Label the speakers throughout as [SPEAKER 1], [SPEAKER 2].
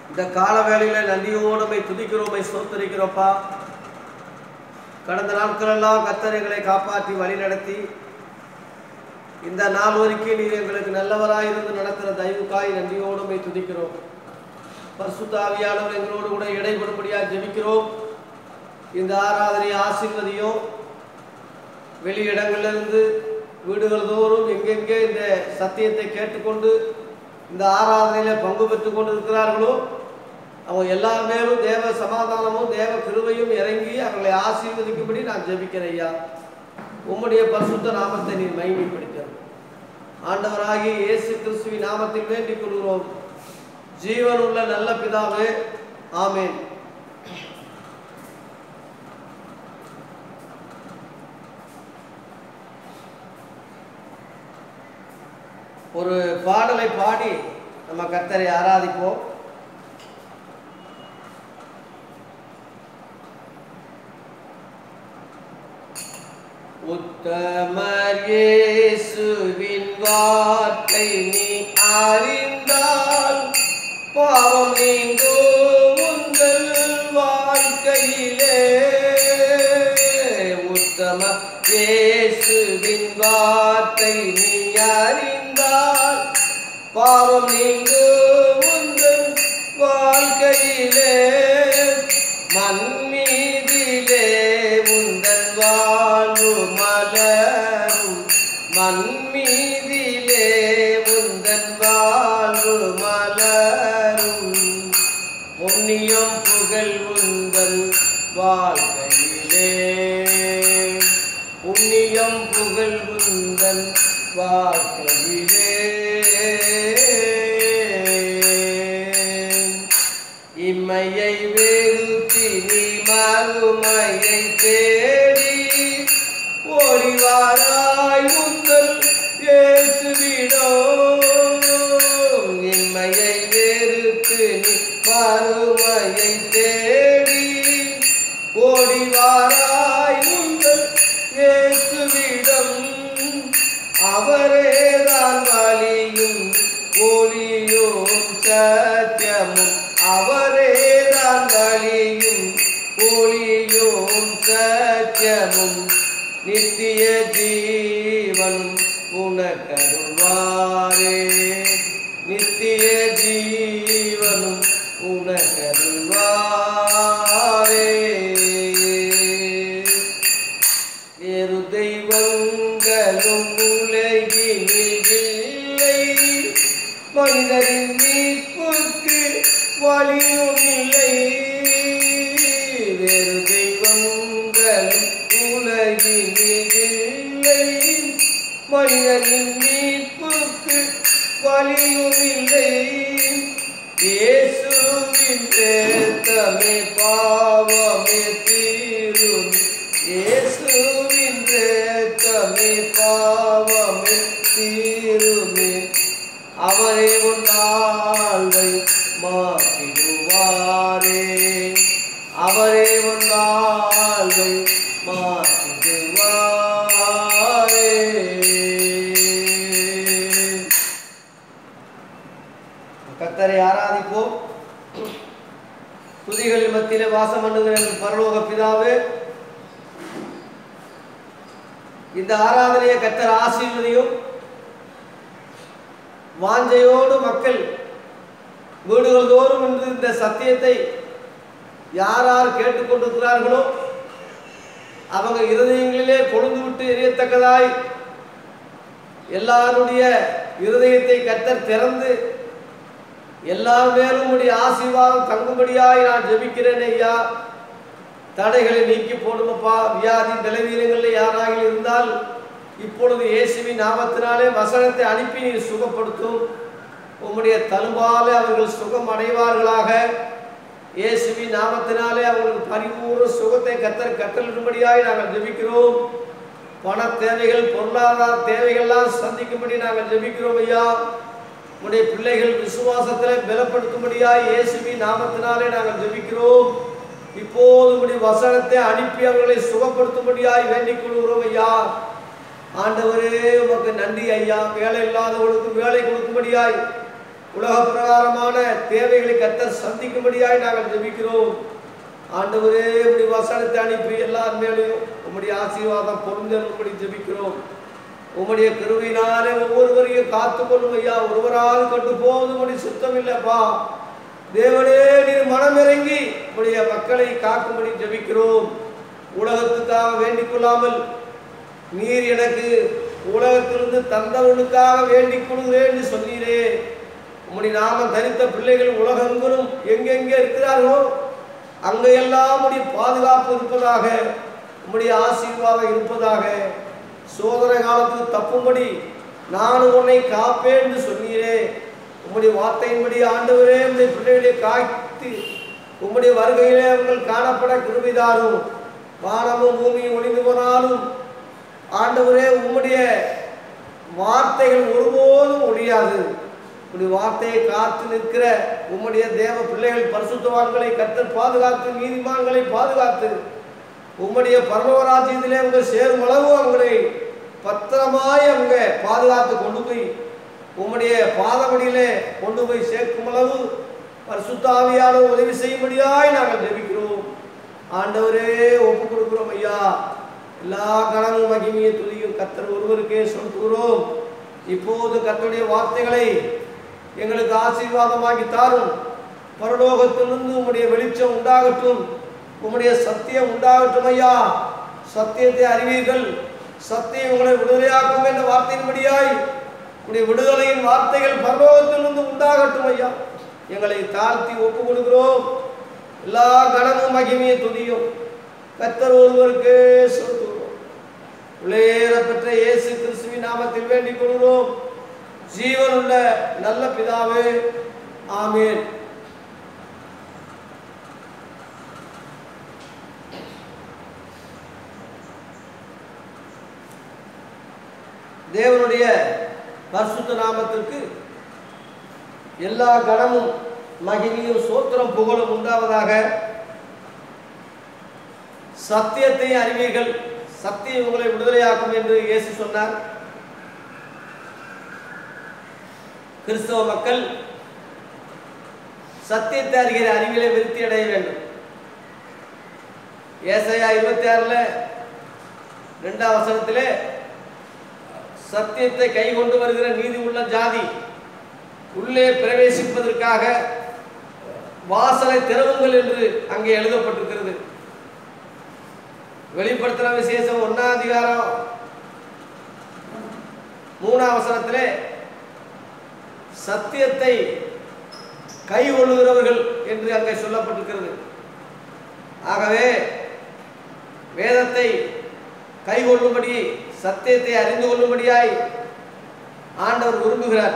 [SPEAKER 1] இந்த கால வேளையில நன்றியோடு உம்மை துதிக்கிறோம் உம்மை ஸ்தோத்தரிக்கிறோப்பா கடந்த நாட்களெல்லாம் கர்த்தர் எங்களை காப்பாற்றி வழி நடத்தி இந்த நாள் வரைக்கும் நீர் எங்களுக்கு நல்லவராயிருந்து நடத்துகிற தயவுக்காய் நன்றியோடு உம்மை துதிக்கிறோம் பரிசுத்த ஆவியானவர் எங்களோடு கூட இடைபடும்படியாக ஜெபிக்கிறோம் இந்த ஆராதனை ஆசீர்வதியும் வெளி இடங்களிலிருந்து வீடுகள் தோறும் எங்கெங்கே இந்த சத்தியத்தை கேட்டுக்கொண்டு இந்த ஆராதனையில பங்கு பெற்றுக் கொண்டு இருக்கிறார்களோ அவங்க எல்லார் மேலும் தேவ சமாதானமும் தேவ கிருபையும் இறங்கி அவர்களை ஆசீர்வதிக்கும்படி நான் ஜெபிக்கிறேன் ஐயா உம்முடைய பரிசுத்த நாமத்தை நீர் மகிமைப்படுத்தணும் ஆண்டவராகிய இயேசு கிறிஸ்துவின் நாமத்தில் வேண்டிக் கொள்கிறோம் ஜீவனுள்ள நல்ல பிதாவே ஆமென் ஒரு பாடலை பாடி நம்ம கர்த்தரை ஆராதிப்போம் உத்தமர் இயேசுவின் வார்த்தை நீ அறிந்தால் பாவம் நீங்கும் உங்கள் வாழ்க்கையிலே உத்தம இயேசுவின் வார்த்தை நீ அறிந்தால் பாவம் நீங்கும் உங்கள் வாழ்க்கையிலே மண் மீதிலே உந்தன் வாழ்வு மலரும் மண் மீதிலே உந்தன் வாழ்வு மலரும் புண்ணியம் புகழ் உந்தன் வாழ்க்கையிலே புண்ணியம் புகழ் உந்தன் வாழ்க்கையிலே இம்மையை வெறுத்தி நீ மறுமையை தேடி ஓடிவாராய் உந்தல் இயேசுவிடோ இம்மையை வெறுத்து நீ மறுமையை தேடி ஓடிவாராய் உந்தல் இயேசுவிடம் அவரேதான் வழியும் ஒளியும் சத்தியமும் அவரேதான் வழியும் ஒளியும் சத்தியமும் நித்திய ஜீவன் உனக்கருவாரே நித்திய ஜீவனும் உனக்கருவாரே வேறு தெய்வங்களும் உலகினில் இல்லை மனிதரின் மீட்புக்கு வழியும் இல்லை வேறு தெய்வங்களும் உலகினில் இல்லை மனிதனின் மீட்புக்கு வழியும் இல்லை இயேசுவின் தேத்தமே பாவமே தீரும் இயேசுவின் தேத்தமே பாவமே தீருமே அவரே உன் வாழ்வை மாற்றிடுவாரே அவரே உன் வாழ்வை மாற்றிடுவாரே கத்தரை ஆராதிப்போம் துதிகளின் மத்தியிலே வாசம் பண்ணுகிற எங்கள் பரலோக பிதாவே இந்த ஆராதனையை கத்தர் ஆசீர்வதியும் வாஞ்சையோடு மக்கள் வீடுகள் தோறும் இன்று இந்த சத்தியத்தை யார் யார் கேட்டுக்கொண்டிருக்கிறார்களோ அவங்க இருதயங்களிலே கொழுந்து விட்டு எரியத்தக்கதாய் எல்லாருடைய இருதயத்தை கத்தர் திறந்து எல்லார் மேலும் உடைய ஆசீர்வாதம் தங்கும்படியாய் நான் ஜெபிக்கிறேன் ஐயா தடைகளை நீக்கி போடுமப்பா வியாதி நிலவீனங்களில் யாராக இருந்தால் இப்பொழுது இயேசுவின் நாமத்தினாலே வசனத்தை அனுப்பி நீர் சுகப்படுத்தும் உம்முடைய தழும்பாலே அவர்கள் சுகம் அடைவார்களாக இயேசுவின் நாமத்தினாலே அவர்களுக்கு பரிபூர்ண சுகத்தை கத்தர் கட்டளிடும்படியாய் நாங்கள் ஜெபிக்கிறோம் பண தேவைகள் பொருளாதார தேவைகள்லாம் சந்திக்கும்படி நாங்கள் ஜெபிக்கிறோம் ஐயா உடைய பிள்ளைகள் விசுவாசத்தில் பலப்படுத்தும்படியாய் இயேசுவின் நாமத்தினாலே நாங்கள் ஜெபிக்கிறோம் இப்போது உடைய வசனத்தை அனுப்பி அவர்களை சுகப்படுத்தும்படியாய் வேண்டிக் கொள்கிறோம் ஐயா ஆண்டவரே உமக்கு நன்றி ஐயா வேலை இல்லாதவர்களுக்கு வேலை கொடுக்கும்படியாய் உலக பிரகாரமான தேவைகளை கத்தர் சந்திக்கும்படியாய் நாங்கள் ஜெபிக்கிறோம் ஆண்டவரே இப்படி வசனத்தை அனுப்பி எல்லார் மேலேயும் உம்முடைய ஆசீர்வாதம் பொருந்தபடி ஜெபிக்கிறோம் உம்முடைய கருவினாலே ஒவ்வொருவரையும் காத்துக்கொள்ளும் ஐயா ஒருவரால் கண்டு போவதும்படி சுத்தம் இல்லப்பா தேவனே நீர் மனமிறங்கி உடைய மக்களை காக்கும்படி ஜெபிக்கிறோம் உலகத்துக்காக வேண்டிக் கொள்ளாமல் நீர் எனக்கு உலகத்திலிருந்து தந்தவனுக்காக வேண்டிக் கொள்கிறேன் என்று சொன்னீரே உம்முடைய நாமம் தரித்த பிள்ளைகள் உலகெங்கிலும் எங்கெங்கே இருக்கிறார்களோ அங்கெல்லாம் உடைய பாதுகாப்பு இருப்பதாக உம்முடைய ஆசீர்வாதம் இருப்பதாக சோதனை காலத்துக்கு தப்பும்படி நான் உன்னை காப்பேன் என்று சொன்னீரே உம்முடைய வார்த்தையின்படி ஆண்டவரே உம்முடைய பிள்ளைகளை காத்து உம்முடைய வருகையிலே அவர்கள் காணப்பட கிருபிதாரும் வானமும் பூமியும் ஒளிந்து போனாலும் ஆண்டவரே உம்முடைய வார்த்தைகள் ஒருபோதும் ஒழியாது உம்முடைய வார்த்தையை காத்து நிற்கிற உம்முடைய தேவ பிள்ளைகள் பரிசுத்தவான்களை கத்தர் பாதுகாத்து நீதிமான்களை பாதுகாத்து உம்முடைய பரமராஜ்யத்திலே அவங்க சேரும் அளவு அவங்களை பத்திரமாய் அவங்க பாதுகாத்து கொண்டு போய் உம்முடைய பாதபடியிலே கொண்டு போய் சேர்க்கும் அளவு பரிசுத்தாவியான உதவி செய்யும்படியாய் நாங்கள் ஜெபிக்கிறோம் ஆண்டவரே ஒப்பு கொடுக்கிறோம் ஐயா எல்லா கனமும் மகிமையை துதியும் கத்தர் ஒருவருக்கே சொல்கிறோம் இப்போது கத்தருடைய வார்த்தைகளை எங்களுக்கு ஆசீர்வாதமாக்கி தாரும் பரலோகத்திலிருந்து உம்முடைய வெளிச்சம் உண்டாகட்டும் உம்முடைய சத்தியம் உண்டாகட்டும் ஐயா சத்தியத்தை அறிவீர்கள் சத்தியம் உங்களை விடுதலையாக்கும் என்ற வார்த்தையின்படியாய் உடைய விடுதலையின் வார்த்தைகள் பரலோகத்திலிருந்து உண்டாகட்டும் ஐயா எங்களை தாழ்த்தி ஒப்பு கொடுக்கிறோம் எல்லா கனமும் மகிமையை துதியும் கத்தர் ஒருவருக்கு சொல்கிறோம் உள்ளேற பெற்ற இயேசு கிறிஸ்துவின் நாமத்தில் வேண்டிக் கொள்கிறோம் ஜீவனுள்ள நல்ல பிதாவே ஆமேன் தேவனுடைய பரிசுத்த நாமத்திற்கு எல்லா கணமும் மகிமையும் சோத்திரம் புகழும் உண்டாவதாக சத்தியத்தை அறிவீர்கள் சத்தியம் உங்களை விடுதலையாக்கும் என்று இயேசு சொன்னார் கிறிஸ்தவ மக்கள் சத்தியத்தை அறிகிற அறிவிலே விருத்தி அடைய வேண்டும் ஏசையா இருபத்தி ஆறுல ரெண்டாம் வசனத்திலே சத்தியத்தை கை கொண்டு வருகிற நீதி உள்ள ஜாதி உள்ளே பிரவேசிப்பதற்காக வாசலை திறவுங்கள் என்று அங்கே எழுதப்பட்டிருக்கிறது வெளிப்படுத்தின விசேஷம் ஒன்னாம் அதிகாரம் மூணாம் வசனத்திலே சத்தியத்தை கை கொள்ளுகிறவர்கள் என்று அங்கே சொல்லப்பட்டிருக்கிறது ஆகவே வேதத்தை கை கொள்ளும்படி சத்தியத்தை அறிந்து கொள்ளும்படியாய் ஆண்டவர் விரும்புகிறார்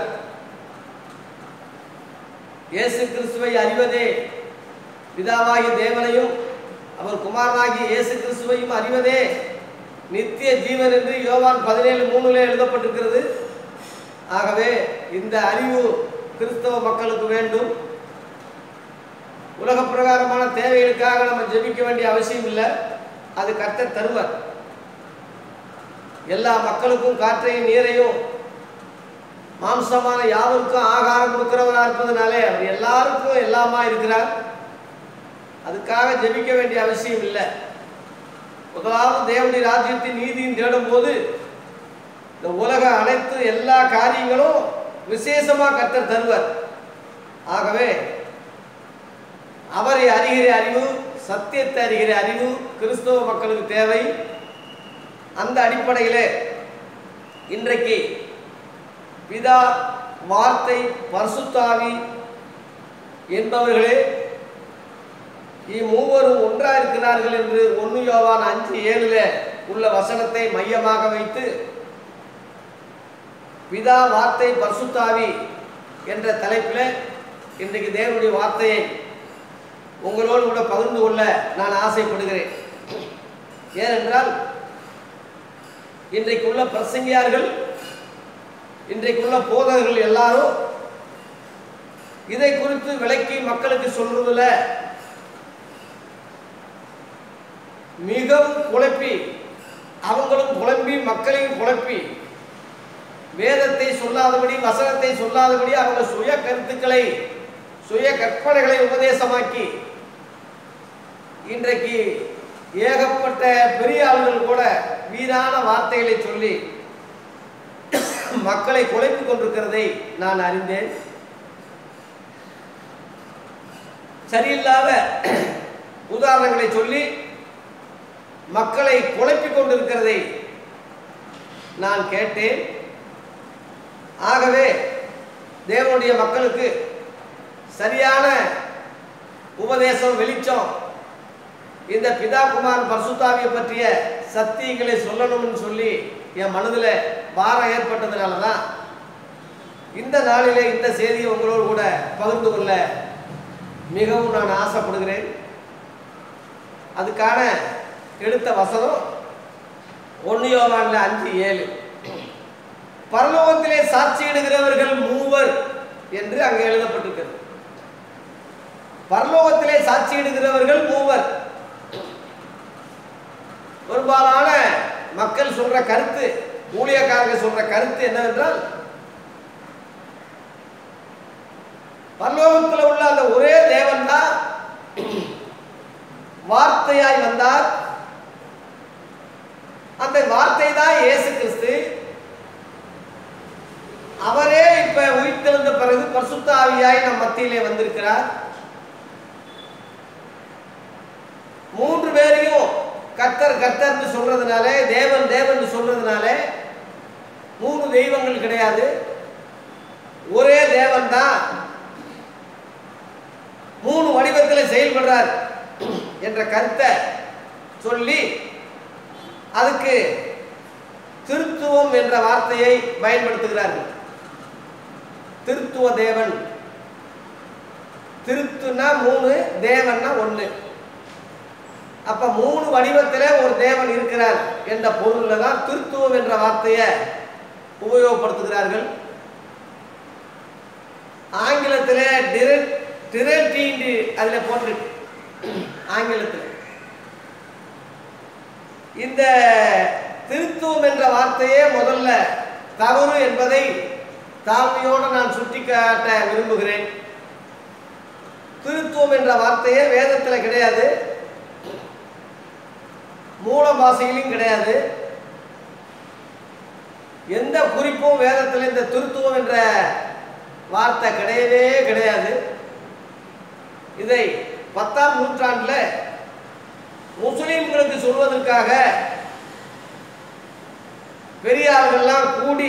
[SPEAKER 1] இயேசு கிறிஸ்துவை அறிவதே பிதாவாகி தேவனையும் அவர் குமாரனாகி இயேசு கிறிஸ்துவையும் அறிவதே நித்திய ஜீவன் என்று யோவான் பதினேழு மூணுல எழுதப்பட்டிருக்கிறது ஆகவே இந்த அறிவு கிறிஸ்தவ மக்களுக்கு வேண்டும் உலக பிரகாரமான தேவைகளுக்காக நம்ம ஜெபிக்க வேண்டிய அவசியம் இல்லை அது கர்த்தர் தருவார் எல்லா மக்களுக்கும் காற்றையும் நீரையும் மாம்சமான யாவருக்கும் ஆகாரம் கொடுக்கிறவரா இருப்பதனாலே அவர் எல்லாருக்கும் எல்லாமா இருக்கிறார் அதுக்காக ஜெபிக்க வேண்டிய அவசியம் இல்லை முதலாவது தேவனுடைய ராஜ்யத்தின் நீதியும் தேடும் போது இந்த உலக அனைத்து எல்லா காரியங்களும் விசேஷமா கர்த்தர் தருவார் ஆகவே அவரை அறிகிற அறிவு சத்தியத்தை அறிகிற அறிவு கிறிஸ்தவ மக்களுக்கு தேவை அந்த அடிப்படையிலே இன்றைக்கு பிதா வார்த்தை பரிசுத்தாவி என்பவர்களே இம்மூவரும் ஒன்றா இருக்கிறார்கள் என்று ஒன்னு யோவான் அஞ்சு ஏழுல உள்ள வசனத்தை மையமாக வைத்து பிதா வார்த்தை பரிசுத்தாவி என்ற தலைப்பில் இன்றைக்கு தேவனுடைய வார்த்தையை உங்களோடு கூட பகிர்ந்து கொள்ள நான் ஆசைப்படுகிறேன் ஏனென்றால் இன்றைக்குள்ள பிரசங்கியார்கள் இன்றைக்குள்ள போதகர்கள் எல்லாரும் இதை குறித்து விளக்கி மக்களுக்கு சொல்றதுல மிகவும் குழப்பி அவங்களும் குழம்பி மக்களையும் குழப்பி வேதத்தை சொல்லாதபடி வசனத்தை சொல்லாதபடி அவங்க சுய கருத்துக்களை சுய கற்பனைகளை உபதேசமாக்கி இன்றைக்கு ஏகப்பட்ட பெரிய ஆளுகள் கூட வீணான வார்த்தைகளை சொல்லி மக்களை குலைத்துக் கொண்டிருக்கிறதை நான் அறிந்தேன் சரியில்லாத உதாரணங்களை சொல்லி மக்களை குழப்பிக் கொண்டிருக்கிறதை நான் கேட்டேன் ஆகவே தேவனுடைய மக்களுக்கு சரியான உபதேசம் வெளிச்சம் இந்த பிதா குமார் பரிசுத்தாவியை பற்றிய சத்தியங்களை சொல்லணும்னு சொல்லி என் மனதில் பாரம் ஏற்பட்டதுனால தான் இந்த நாளிலே இந்த செய்தியை உங்களோடு கூட பகிர்ந்து கொள்ள மிகவும் நான் ஆசைப்படுகிறேன் அதுக்கான எடுத்த வசனம் ஒன்று யோவான்ல அஞ்சு ஏழு பரலோகத்திலே சாட்சியிடுகிறவர்கள் மூவர் என்று அங்கே எழுதப்பட்டிருக்கிறது பரலோகத்திலே சாட்சியிடுகிறவர்கள் மூவர் பெரும்பாலான மக்கள் சொல்ற கருத்து ஊழியக்காரங்க சொல்ற கருத்து என்னவென்றால் பரலோகத்தில் உள்ள அந்த ஒரே தேவன் தான் வார்த்தையாய் வந்தார் அந்த வார்த்தை தான் இயேசு கிறிஸ்து அவரே இப்ப உயிர்த்தெழுந்த பிறகு பரிசுத்த ஆவியாய் நம் மத்தியிலே வந்திருக்கிறார் மூன்று பேரையும் கர்த்தர் கர்த்தர்னு சொல்றதுனாலே தேவன் தேவன் சொல்றதுனால மூணு தெய்வங்கள் கிடையாது ஒரே தேவன் தான் மூணு வடிவத்தில் செயல்படுறார் என்ற கருத்தை சொல்லி அதுக்கு திருத்துவம் என்ற வார்த்தையை பயன்படுத்துகிறார்கள் திருத்துவ தேவன் திருத்துனா மூணு தேவன்னா ஒன்று அப்ப மூணு வடிவத்திலே ஒரு தேவன் இருக்கிறார் என்ற பொருள்ல தான் திருத்துவம் என்ற வார்த்தையை உபயோகப்படுத்துகிறார்கள் ஆங்கிலத்திலே டிரெக்ட் அதில் போட்டிருக்கு ஆங்கிலத்தில் இந்த திருத்துவம் என்ற வார்த்தையே முதல்ல தவறு என்பதை தாழ்மையோடு நான் சுட்டிக்காட்ட விரும்புகிறேன் திருத்துவம் என்ற வார்த்தையே வேதத்தில் கிடையாது மூல பாஷையிலும் கிடையாது எந்த குறிப்பும் வேதத்தில் இந்த திருத்துவம் என்ற வார்த்தை கிடையவே கிடையாது இதை பத்தாம் நூற்றாண்டில் முஸ்லிம்களுக்கு சொல்வதற்காக பெரியார்கள்லாம் கூடி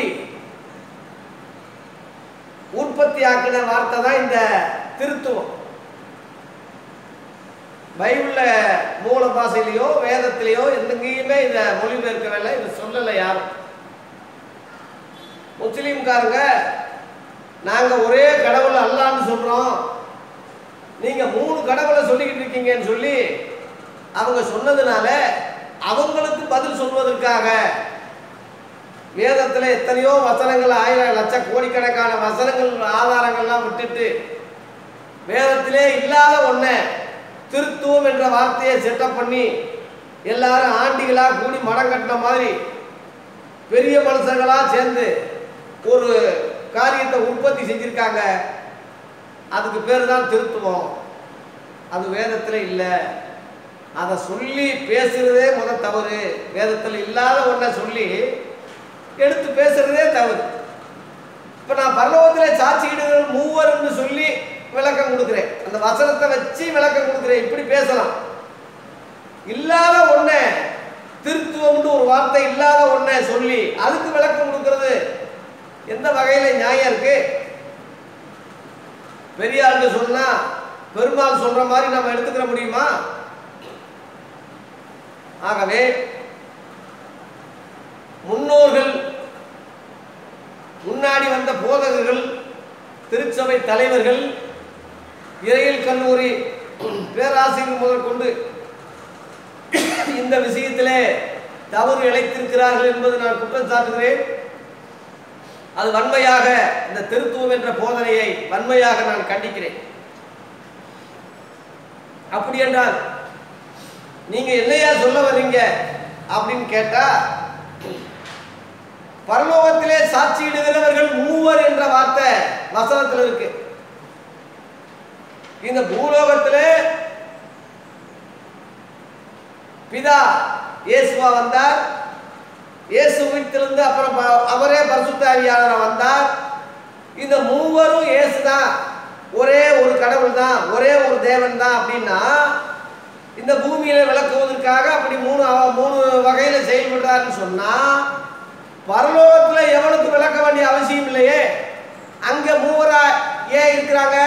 [SPEAKER 1] உற்பத்தி ஆக்கின வார்த்தை தான் இந்த திருத்துவம் பைபிள்ல மூல பாஷையிலையோ வேதத்திலேயோ எங்கேயுமே இதை மொழிபெயர்க்கவில்லை இதை சொல்லலை யாரும் முஸ்லீம்காரங்க நாங்க ஒரே கடவுள் அல்லான்னு சொல்றோம் நீங்க மூணு கடவுளை சொல்லிக்கிட்டு இருக்கீங்கன்னு சொல்லி அவங்க சொன்னதுனால அவங்களுக்கு பதில் சொல்வதற்காக வேதத்தில் எத்தனையோ வசனங்கள் ஆயிரம் லட்ச கோடிக்கணக்கான வசனங்கள் ஆதாரங்கள்லாம் விட்டுட்டு வேதத்திலே இல்லாத ஒன்றை திருத்துவம் என்ற வார்த்தையை செட்டப் பண்ணி எல்லாரும் ஆண்டிகளா கூடி மடம் கட்டின மாதிரி பெரிய மனுஷங்களா சேர்ந்து ஒரு காரியத்தை உற்பத்தி செஞ்சிருக்காங்க அதுக்கு பேர் தான் திருத்துவம் அது வேதத்தில் இல்லை அதை சொல்லி பேசுறதே முத தவறு வேதத்தில் இல்லாத ஒன்றை சொல்லி எடுத்து பேசுறதே தவறு இப்போ நான் பரலோகத்தில் சாட்சியிடுகள் மூவர்னு சொல்லி விளக்கம் கொடுக்குறேன் அந்த வசனத்தை வச்சு விளக்கம் கொடுக்குறேன் இப்படி பேசலாம் இல்லாத ஒன்றை திருத்துவம்னு ஒரு வார்த்தை இல்லாத ஒன்றை சொல்லி அதுக்கு விளக்கம் கொடுக்கறது எந்த வகையில் நியாயம் இருக்கு பெரிய ஆளுங்க சொன்னா பெருமாள் சொல்ற மாதிரி நம்ம எடுத்துக்கிற முடியுமா ஆகவே முன்னோர்கள் முன்னாடி வந்த போதகர்கள் திருச்சபை தலைவர்கள் இறையில் கல்லூரி பேராசிரியர் முதற்கொண்டு இந்த விஷயத்திலே தவறு இழைத்திருக்கிறார்கள் என்பது நான் குற்றம் சாட்டுகிறேன் அது வன்மையாக இந்த திருத்துவம் என்ற போதனையை வன்மையாக நான் கண்டிக்கிறேன் அப்படி என்றால் நீங்க என்னையா சொல்ல வர்றீங்க அப்படின்னு கேட்டா பரலோகத்திலே சாட்சியிடுகிறவர்கள் மூவர் என்ற வார்த்தை வசனத்தில் இருக்கு இந்த பூலோகத்திலே பிதா இயேசுவா வந்தார் இயேசு உயிர்த்திலிருந்து அப்புறம் ப- அவரே பரிசுத்தாவியாளராக வந்தார் இந்த மூவரும் இயேசு தான் ஒரே ஒரு கடவுள் தான் ஒரே ஒரு தேவன் தான் அப்படின்னா இந்த பூமியில விளக்குவதற்காக அப்படி மூணு அவ- மூணு வகையில செயல்படுறாருன்னு சொன்னா பரலோகத்துல எவனுக்கு விளக்க வேண்டிய அவசியம் இல்லையே அங்க மூவரா ஏன் இருக்கிறாங்க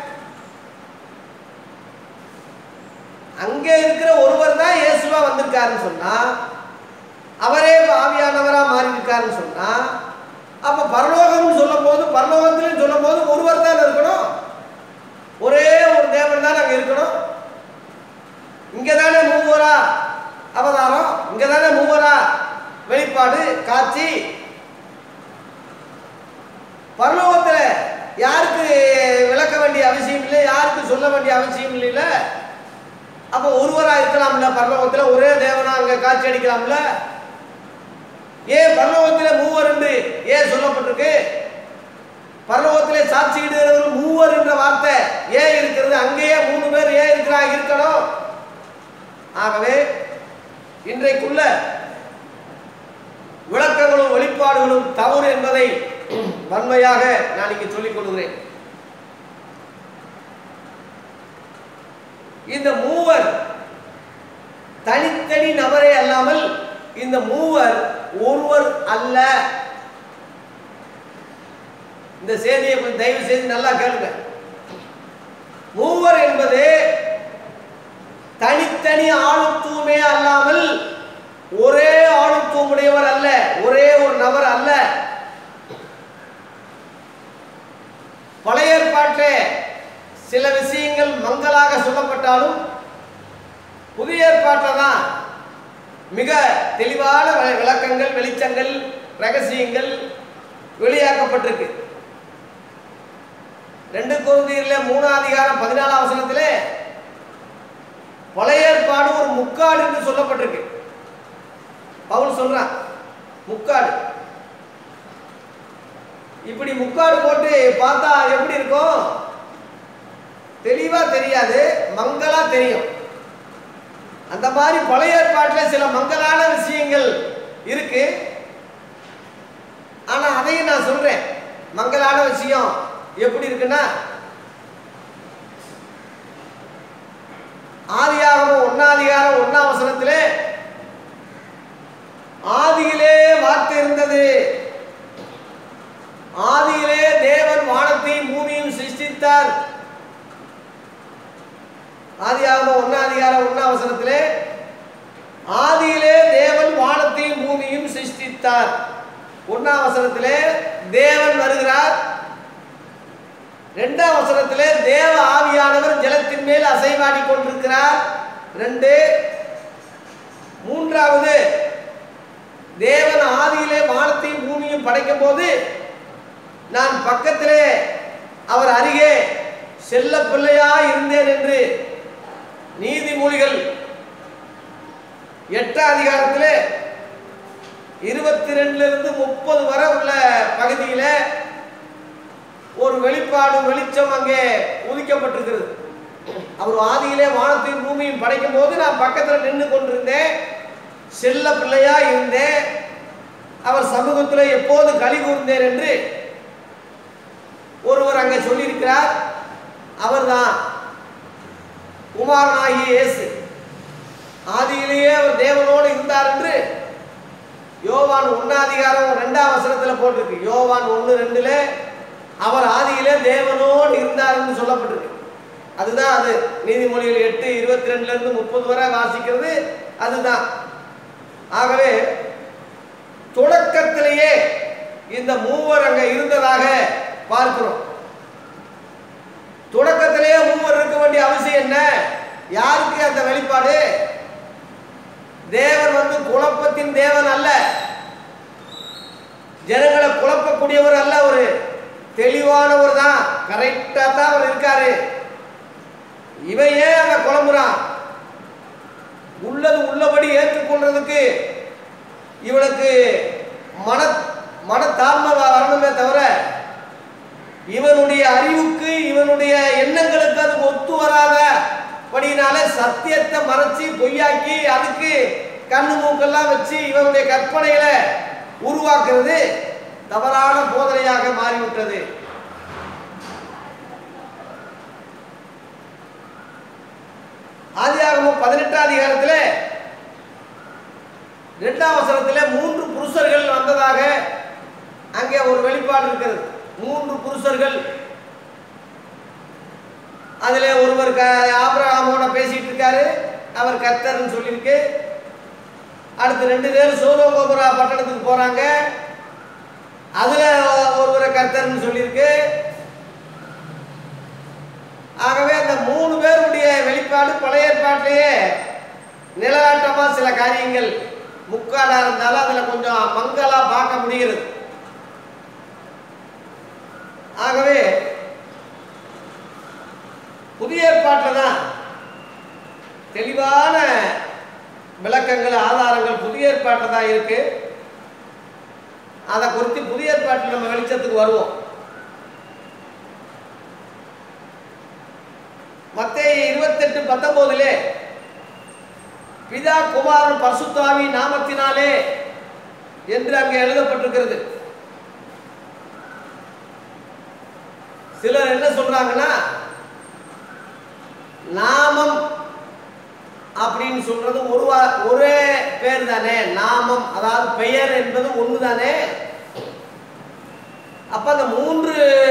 [SPEAKER 1] அங்கே இருக்கிற ஒருவர் தான் இயேசுவா வந்திருக்காருன்னு சொன்னா அவரே இப்ப ஆவியானவரா மாறி இருக்காருன்னு சொன்னா அப்ப பரலோகம்னு சொல்லும் போது பரலோகத்திலும் சொல்லும் போது ஒருவர் தான் இருக்கணும் ஒரே ஒரு தேவன் தான் அங்க இருக்கணும் இங்க தானே மூவரா அவதாரம் இங்க தானே மூவரா வெளிப்பாடு காட்சி பரலோகத்துல யாருக்கு விளக்க வேண்டிய அவசியம் இல்லை யாருக்கு சொல்ல வேண்டிய அவசியம் இல்லைல்ல அப்போ ஒருவரா இருக்கலாம்ல பரலோகத்துல ஒரே தேவனா அங்க காட்சி அடிக்கலாம்ல ஏன் பரலோகத்துல மூவர் என்று ஏன் சொல்லப்பட்டிருக்கு பரலோகத்திலே சாட்சியிடுகிறவர்கள் மூவர் என்ற வார்த்தை ஏன் இருக்கிறது அங்கேயே மூணு பேர் ஏன் இருக்கிறா இருக்கணும் ஆகவே இன்றைக்குள்ள விளக்கங்களும் வெளிப்பாடுகளும் தவறு என்பதை வன்மையாக நான் இங்கே சொல்லிக் கொள்கிறேன் இந்த மூவர் தனித்தனி நபரே அல்லாமல் இந்த மூவர் ஒருவர் அல்ல இந்த செய்தியை கொஞ்சம் தயவு செய்து நல்லா கேளுங்க மூவர் என்பது தனித்தனி ஆளுத்துவமே அல்லாமல் ஒரே ஆளுத்துவம் உடையவர் அல்ல ஒரே ஒரு நபர் அல்ல பழைய ஏற்பாட்டிலே சில விஷயங்கள் மங்களாக சொல்லப்பட்டாலும் புதிய ஏற்பாட்டில் தான் மிக தெளிவான வி- விளக்கங்கள் வெளிச்சங்கள் ரகசியங்கள் வெளியாக்கப்பட்டிருக்கு ரெண்டு குருந்தீர்ல மூணாம் அதிகாரம் பதினாலாம் வசனத்திலே பழைய ஏற்பாடு ஒரு முக்காடு என்று சொல்லப்பட்டிருக்கு பவுல் சொல்றான் முக்காடு இப்படி முக்காடு போட்டு பார்த்தா எப்படி இருக்கும் தெளிவா தெரியாது மங்களா தெரியும் அந்த மாதிரி பழைய ஏற்பாட்டில் சில மங்கலான விஷயங்கள் இருக்கு ஆனா அதையும் நான் சொல்றேன் மங்கலான விஷயம் எப்படி இருக்குன்னா ஆதியாகமம் ஒன்னாதிகாரம் ஒன்னாம் வசனத்திலே ஆதியிலே வார்த்தை இருந்தது ஆதியிலே தேவன் வானத்தையும் பூமியும் சிருஷ்டித்தார் ஆதியாகமம் ஒன்னாம் அதிகாரம் ஒன்னாம் வசனத்திலே ஆதியிலே தேவன் வானத்தையும் பூமியும் சிருஷ்டித்தார் ஒன்னாம் வசனத்திலே தேவன் வருகிறார் இரண்டாம் வசனத்திலே தேவ ஆவியானவர் ஜலத்தின் மேல் அசைவாடி கொண்டிருக்கிறார் ரெண்டு மூன்றாவது தேவன் ஆதியிலே வானத்தையும் பூமியும் படைக்கும் போது நான் பக்கத்திலே அவர் அருகே செல்ல பிள்ளையா இருந்தேன் என்று நீதிமொழிகள் எட்டாம் அதிகாரத்திலே இருபத்தி ரெண்டுல இருந்து முப்பது வரை உள்ள பகுதியில ஒரு வெளிப்பாடு வெளிச்சம் அங்கே உதிக்கப்பட்டிருக்கிறது அவர் ஆதியிலே வானத்தையும் பூமியும் படைக்கும் போது நான் பக்கத்தில் நின்று கொண்டிருந்தேன் செல்ல பிள்ளையா இருந்தேன் அவர் சமூகத்தில் எப்போது களி கூர்ந்தேன் என்று ஒருவர் அங்கே சொல்லியிருக்கிறார் அவர்தான் குமாரனாகிய இயேசு ஆதியிலேயே அவர் தேவனோடு இருந்தார் என்று யோவான் ஒன்னாதிகாரம் ரெண்டாம் வசனத்தில் போட்டிருக்கு யோவான் ஒன்று ரெண்டுல அவர் ஆதியிலே தேவனோடு இருந்தார் என்று சொல்லப்பட்டிருக்கு அதுதான் அது நீதிமொழிகள் எட்டு இருபத்தி ரெண்டுல இருந்து முப்பது வரை வாசிக்கிறது அதுதான் ஆகவே தொடக்கத்திலேயே இந்த மூவர் அங்க இருந்ததாக பார்க்கிறோம் தொடக்கத்திலேயே மூவர் இருக்க வேண்டிய அவசியம் என்ன யாருக்கு அந்த வெளிப்பாடு தேவன் வந்து குழப்பத்தின் தேவன் அல்ல ஜனங்களை குழப்பக்கூடியவர் அல்ல ஒரு தெளிவானவர் தான் கரெக்டா தான் அவர் இருக்காரு இவன் ஏன் அங்க குழம்புறான் உள்ளது உள்ளபடி ஏற்றுக்கொள்றதுக்கு இவனுக்கு மன மனத்தாழ்மை வ- வரணுமே தவிர இவனுடைய அறிவுக்கு இவனுடைய எண்ணங்களுக்கு அது ஒத்து வராத படினால சத்தியத்தை மறைச்சி பொய்யாக்கி அதுக்கு கண்ணு மூக்கெல்லாம் வச்சு இவனுடைய கற்பனைகளை உருவாக்குறது தவறான போதனையாக மாறிவிட்டது ஆதியாகமம் பதினெட்டாம் அதிகாரத்தில் இரண்டாம் வசனத்தில் மூன்று புருஷர்கள் வந்ததாக அங்கே ஒரு வெளிப்பாடு இருக்கிறது மூன்று புருஷர்கள் அதில் ஒருவர் க ஆபிரகாமோட பேசிட்டு இருக்காரு அவர் கர்த்தர்னு சொல்லியிருக்கு அடுத்து ரெண்டு பேர் சோதோகோபுரா பட்டணத்துக்கு போறாங்க அதுல ஒருவரை கர்த்தர்னு சொல்லியிருக்கு ஆகவே அந்த மூணு பேருடைய வெளிப்பாடு பழைய ஏற்பாட்டிலேயே நிழலாட்டமா சில காரியங்கள் முக்காடா இருந்தாலும் அதுல கொஞ்சம் மங்களா பார்க்க முடிகிறது ஆகவே புதிய ஏற்பாட்டில் தான் தெளிவான விளக்கங்கள் ஆதாரங்கள் புதிய ஏற்பாட்டில் தான் இருக்கு அதை குறித்து புதிய ஏற்பாட்டில் நம்ம வெளிச்சத்துக்கு வருவோம் மத்தேயு இருபத்தெட்டு பத்தொன்பதுலே பிதா குமாரன் பரிசுத்தாவி நாமத்தினாலே என்று அங்கே எழுதப்பட்டிருக்கிறது சிலர் என்ன சொல்றாங்கன்னா நாமம் அப்படின்னு சொல்றது ஒரு வா- ஒரே பேர் தானே நாமம் அதாவது பெயர் என்பது ஒன்று தானே அப்ப அந்த மூன்று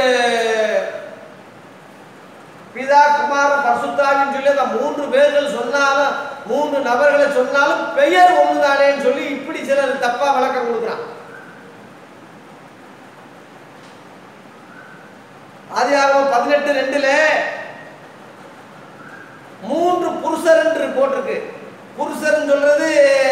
[SPEAKER 1] பிதா குமார பரிசுத்தாவின்னு சொல்லி அந்த மூன்று பேர்கள் சொன்னாலும் மூன்று நபர்களை சொன்னாலும் பெயர் ஒன்று தானேன்னு சொல்லி இப்படி சிலர் தப்பா விளக்கம் கொடுக்குறான் ஆதியாகமம் பதினெட்டு ரெண்டுல மூன்று புருஷர் என்று போட்டிருக்கு புருஷர்னு சொல்றது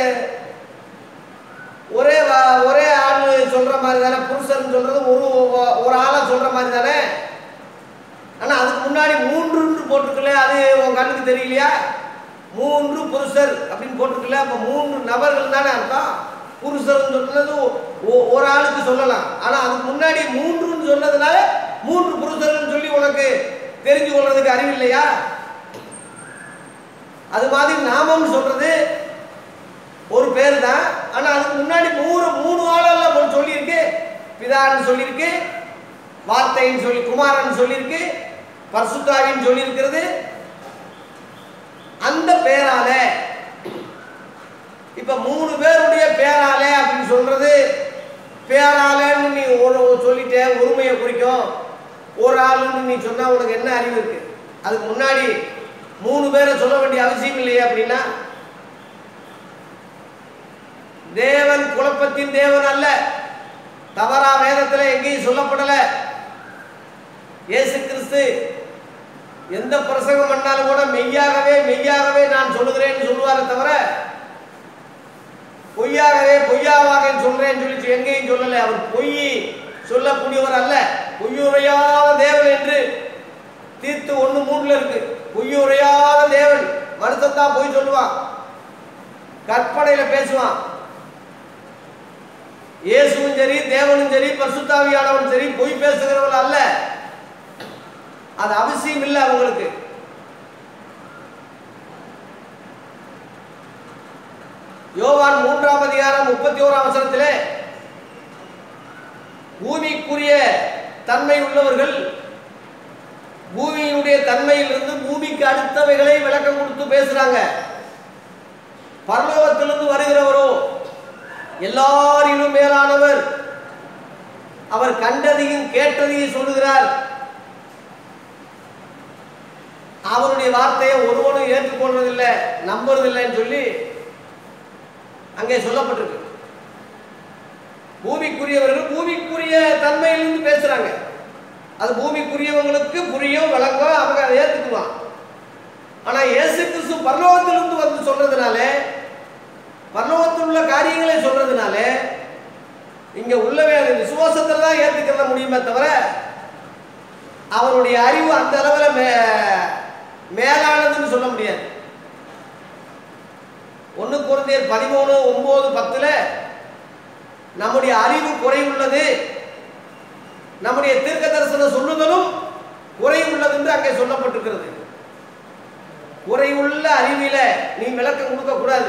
[SPEAKER 1] ஒரே வா- ஒரே ஆள் சொல்ற மாதிரி தானே புருஷர்னு சொல்றது ஒரு ஒரு ஆளா சொல்ற மாதிரி தானே ஆனா அதுக்கு முன்னாடி மூன்றுன்னு போட்டிருக்கல அது உன் கண்ணுக்கு தெரியலையா மூன்று புருஷர் அப்படின்னு போட்டிருக்கல அப்ப மூன்று நபர்கள் தானே அர்த்தம் புருஷர்னு சொன்னது ஒ- ஒரு ஆளுக்கு சொல்லலாம் ஆனா அதுக்கு முன்னாடி மூன்றுன்னு சொன்னதுனால மூன்று புருஷர்னு சொல்லி உனக்கு தெரிஞ்சு கொள்றதுக்கு அறிவில்லையா அது மாதிரி நாமம்னு சொல்றது ஒரு பேர் தான் ஆனா அதுக்கு முன்னாடி மூணு மூணு ஆளெல்லாம் ஒன்று சொல்லியிருக்கு பிதான்னு சொல்லியிருக்கு வார்த்தைன்னு சொல்லி குமாரன் சொல்லியிருக்கு பர்சுத்தாவின்னு சொல்லியிருக்கிறது அந்த பேரால இப்ப மூணு பேருடைய பேராலே அப்படின்னு சொல்றது பேராலன்னு நீ ஒரு சொல்லிட்ட ஒருமையை குறிக்கும் ஒரு ஆளுன்னு நீ சொன்னா உனக்கு என்ன அறிவு இருக்கு அதுக்கு முன்னாடி மூணு பேரை சொல்ல வேண்டிய அவசியம் இல்லையே அப்படின்னா தேவன் குழப்பத்தின் தேவன் அல்ல தவறா வேதத்துல எங்கேயும் சொல்லப்படல இயேசு கிறிஸ்து எந்த பிரசங்கம் பண்ணாலும் கூட மெய்யாகவே மெய்யாகவே நான் சொல்லுகிறேன்னு சொல்லுவாரே தவிர பொய்யாகவே பொய்யாவாக சொல்றேன்னு சொல்லி எங்கேயும் சொல்லலை அவர் பொய் சொல்லக்கூடியவர் அல்ல பொய்யுரையாத தேவன் என்று தீர்த்து ஒண்ணு மூணுல இருக்கு பொய்யுரையாத தேவன் மனுஷன் தான் பொய் சொல்லுவான் கற்பனையில பேசுவான் இயேசுவும் சரி தேவனும் சரி பரிசுத்தாவியானவன் சரி பொய் பேசுகிறவன் அல்ல அது அவசியம் இல்லை அவங்களுக்கு யோவான் மூன்றாம் அதிகாரம் முப்பத்தி ஓராம் அவசரத்திலே பூமிக்குரிய தன்மை உள்ளவர்கள் பூமியினுடைய தன்மையிலிருந்து பூமிக்கு அடுத்தவைகளை விளக்கம் கொடுத்து பேசுறாங்க பரலோகத்திலிருந்து வருகிறவரோ எல்லாரிலும் மேலானவர் அவர் கண்டதையும் கேட்டதையும் சொல்லுகிறார் அவருடைய வார்த்தையை ஒருவனும் ஏற்றுக்கொள்றதில்லை நம்புறதில்லைன்னு சொல்லி அங்கே சொல்லப்பட்டிருக்கு பூமிக்குரியவர்கள் பூமிக்குரிய தன்மையிலிருந்து பேசுறாங்க அது பூமிக்குரியவங்களுக்கு புரியும் விளங்கும் அவங்க அதை ஏத்துக்குவான் ஆனா இயேசு கிறிஸ்து பரலோகத்திலிருந்து வந்து சொல்றதுனால பரலோகத்தில் உள்ள காரியங்களை சொல்றதுனால இங்க உள்ளவே அது விசுவாசத்துல தான் ஏத்துக்கிற முடியுமே தவிர அவருடைய அறிவு அந்த அளவுல மே மேலானதுன்னு சொல்ல முடியாது ஒன்று குழந்தையர் பதிமூணு ஒன்பது பத்துல நம்முடைய அறிவு குறைவுள்ளது நம்முடைய தீர்க்க தரிசனம் சொல்லுதலும் குறைவுள்ளது என்று அங்கே சொல்லப்பட்டிருக்கிறது குறைவுள்ள அறிவில நீ விளக்கம் கொடுக்க கூடாது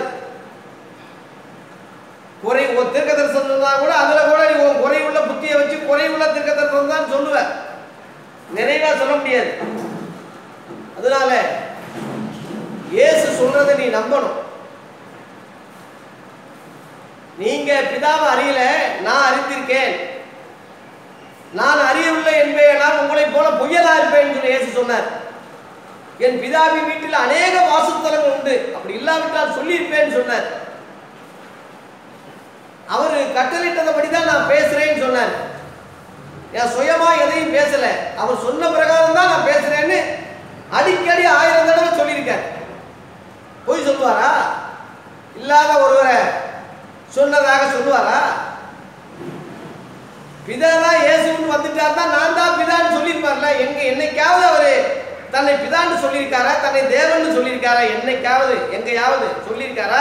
[SPEAKER 1] குறை ஒரு தீர்க்க தரிசனம் சொன்னா கூட அதுல கூட நீ உன் குறைவுள்ள புத்தியை வச்சு குறைவுள்ள தீர்க்க தரிசனம் தான் சொல்லுவ நிறைவா சொல்ல முடியாது அதனால இயேசு சொல்றதை நீ நம்பணும் நீங்க பிதாவை அறியல நான் அறிந்திருக்கேன் நான் அறியவில்லை என்பேனால் உங்களைப் போல பொய்யலா இருப்பேன் என்று இயேசு சொன்னார் என் பிதாவின் வீட்டில் அநேக வாசஸ்தலங்கள் உண்டு அப்படி இல்லாவிட்டால் சொல்லியிருப்பேன்னு சொன்னார் அவர் கட்டளையிட்டபடி தான் நான் பேசுறேன்னு சொன்னார் என் சுயமா எதையும் பேசல அவர் சொன்ன பிரகாரம் தான் நான் பேசுறேன்னு அடிக்கடி ஆயிரம் தடவை சொல்லியிருக்கார் பொய் சொல்லுவாரா இல்லாத ஒருவரை சொன்னதாக சொல்லுவாரா பிதா தான் இயேசுன்னு வந்துட்டார் தான் நான் தான் பிதான்னு சொல்லியிருப்பார்ல எங்க என்னைக்காவது அவரு தன்னை பிதான்னு சொல்லியிருக்காரா தன்னை தேவன்னு சொல்லியிருக்காரா என்னைக்காவது எங்கேயாவது சொல்லியிருக்காரா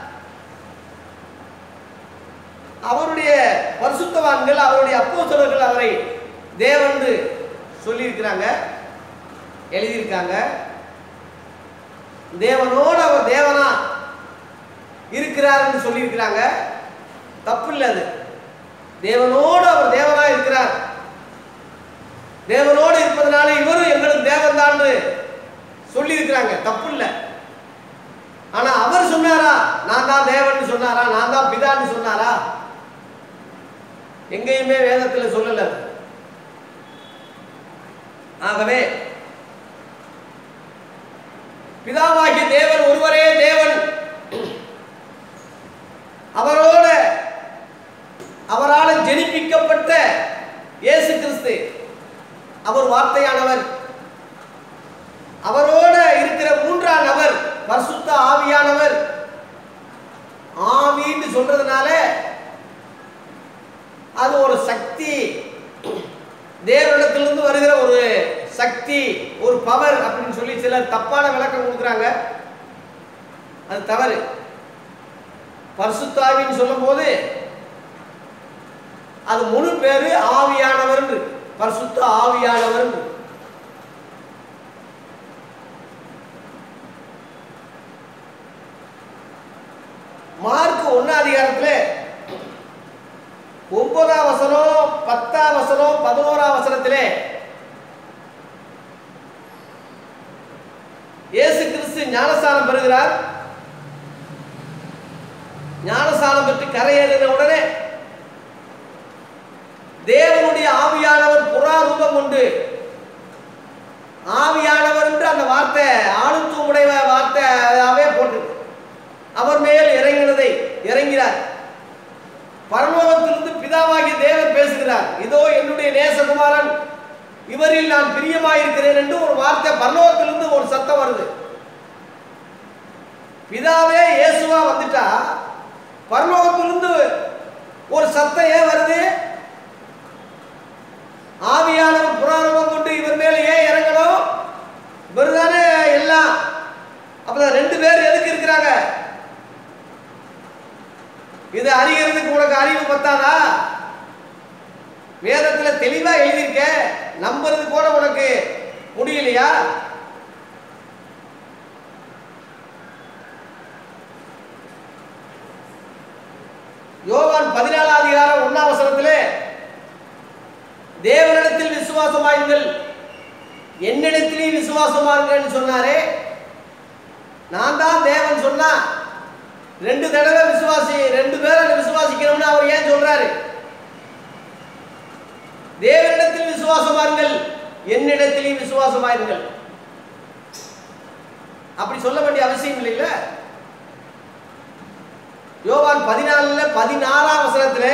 [SPEAKER 1] அவருடைய பரிசுத்தவான்கள் அவருடைய அப்போஸ்தலர்கள் அவரை தேவன்னு சொல்லியிருக்கிறாங்க எழுதியிருக்காங்க தேவனோடு அவர் தேவனா இருக்கிறார்னு சொல்லியிருக்கிறாங்க தப்பு இல்லை அது தேவனோடு அவர் தேவனா இருக்கிறார் தேவனோடு இருப்பதனால இவரும் எங்களுக்கு தேவன் தான் சொல்லியிருக்கிறாங்க தப்பு இல்லை ஆனா அவர் சொன்னாரா நான் தான் தேவன் சொன்னாரா நான் தான் பிதான்னு சொன்னாரா எங்கேயுமே வேதத்துல சொல்லல அது. ஆகவே பிதாவாகிய தேவன் ஒருவரே தேவன் அவரோட அவரால் ஜெனிப்பிக்கப்பட்ட இயேசு கிறிஸ்து அவர் வார்த்தையானவர் அவரோட இருக்கிற மூன்றாம் நபர் பரிசுத்த ஆவியானவர் ஆவின்னு சொல்றதுனால அது ஒரு சக்தி தேவனிடத்திலிருந்து வருகிற ஒரு சக்தி ஒரு பவர் அப்படின்னு சொல்லி சிலர் தப்பான விளக்கம் கொடுக்குறாங்க அது தவறு பரிசுத்தாவின்னு சொல்லும்போது அது முழு பேரு ஆவியானவர் பரிசுத்த ஆவியானவர் மார்க் ஒன்னாம் அதிகாரத்துல ஒன்பதாம் வசனம் பத்தாம் வசனம் பதினோராம் வசனத்திலே இயேசு கிறிஸ்து ஞானஸ்தானம் பெறுகிறார் ஞானஸ்தானம் பெற்று கரையேறின உடனே தேவனுடைய ஆவியானவர் புறா ரூபம் கொண்டு ஆவியானவர் என்று அந்த வார்த்தை ஆளுத்துவம் உடைய வார்த்தையாவே போட்டு அவர் மேல் இறங்கினதை இறங்கினார் பரலோகத்திலிருந்து பிதாவாகிய தேவன் பேசுகிறார் இதோ என்னுடைய நேசகுமாரன் இவரில் நான் பிரியமாயிருக்கிறேன் என்று ஒரு வார்த்தை பரலோகத்திலிருந்து ஒரு சத்தம் வருது பிதாவே இயேசுவா வந்துட்டா பரலோகத்திலிருந்து ஒரு சத்தம் ஏன் வருது ஆவியானவர் புறாரூபம் கொண்டு இவர் மேல ஏன் இறங்கணும் இவர் தானே எல்லாம் அப்ப ரெண்டு பேர் எதுக்கு இருக்கிறாங்க இது அறிகிறதுக்கு உனக்கு அறிவு பத்தாதா வேதத்துல தெளிவா எழுதியிருக்க நம்புறது கூட உனக்கு முடியலையா யோவான் பதினாலாம் அதிகாரம் ஒன்னாம் வசனத்திலே தேவனிடத்தில் விசுவாசமாயுங்கள் என்னிடத்திலே விசுவாசமாருங்கன்னு சொன்னாரே நான் தான் தேவன் சொன்னா ரெண்டு தடவை விசுவாசி ரெண்டு பேரை விசுவாசிக்கணும்னு அவர் ஏன் சொல்றாரு தேவனிடத்தில் விசுவாசமாருங்கள் என்னிடத்திலேயும் விசுவாசமாயிருங்கள் அப்படி சொல்ல வேண்டிய அவசியம் இல்லைல்ல யோவான் பதினாலுல பதினாறாம் வசனத்துல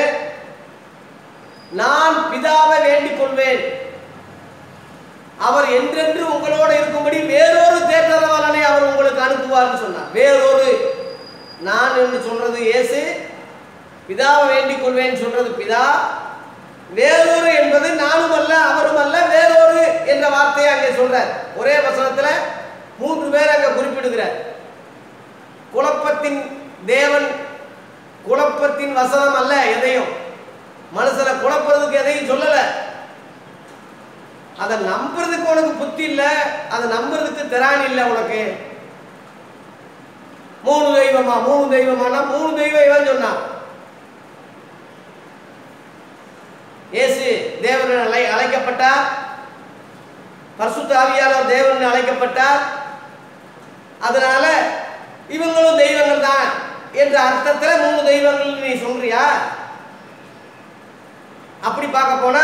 [SPEAKER 1] நான் பிதாவை வேண்டிக் கொள்வேன் அவர் என்றென்று உங்களோட இருக்கும்படி வேறொரு தேற்றரவாளனை அவர் உங்களுக்கு அனுப்புவார்னு சொன்னார் வேறொரு நான் என்று சொல்றது இயேசு பிதாவை வேண்டிக் கொள்வேன் சொல்றது பிதா வேறொரு என்பது நானும் அல்ல அவரும் அல்ல வேறொரு என்ற வார்த்தையை அங்கே சொல்றார் ஒரே வசனத்துல மூன்று பேர் அங்க குறிப்பிடுகிறார் குழப்பத்தின் தேவன் குழப்பத்தின் வசனம் அல்ல எதையும் மனுஷனை குழப்புறதுக்கு எதையும் சொல்லல அதை நம்புறதுக்கு உனக்கு புத்தி இல்ல அதை நம்புறதுக்கு திராணி இல்ல உனக்கு மூணு தெய்வமா மூணு தெய்வமானா மூணு தெய்வம் இவன் சொன்னான் இயேசு தேவன் அழை அழைக்கப்பட்டார் பரிசுத்த ஆவியானவர் தேவன் அழைக்கப்பட்டார் அதனால இவங்களும் தெய்வங்கள் தான் என்ற அர்த்தத்துல மூணு தெய்வங்கள் நீ சொல்றியா அப்படி பார்க்க போனா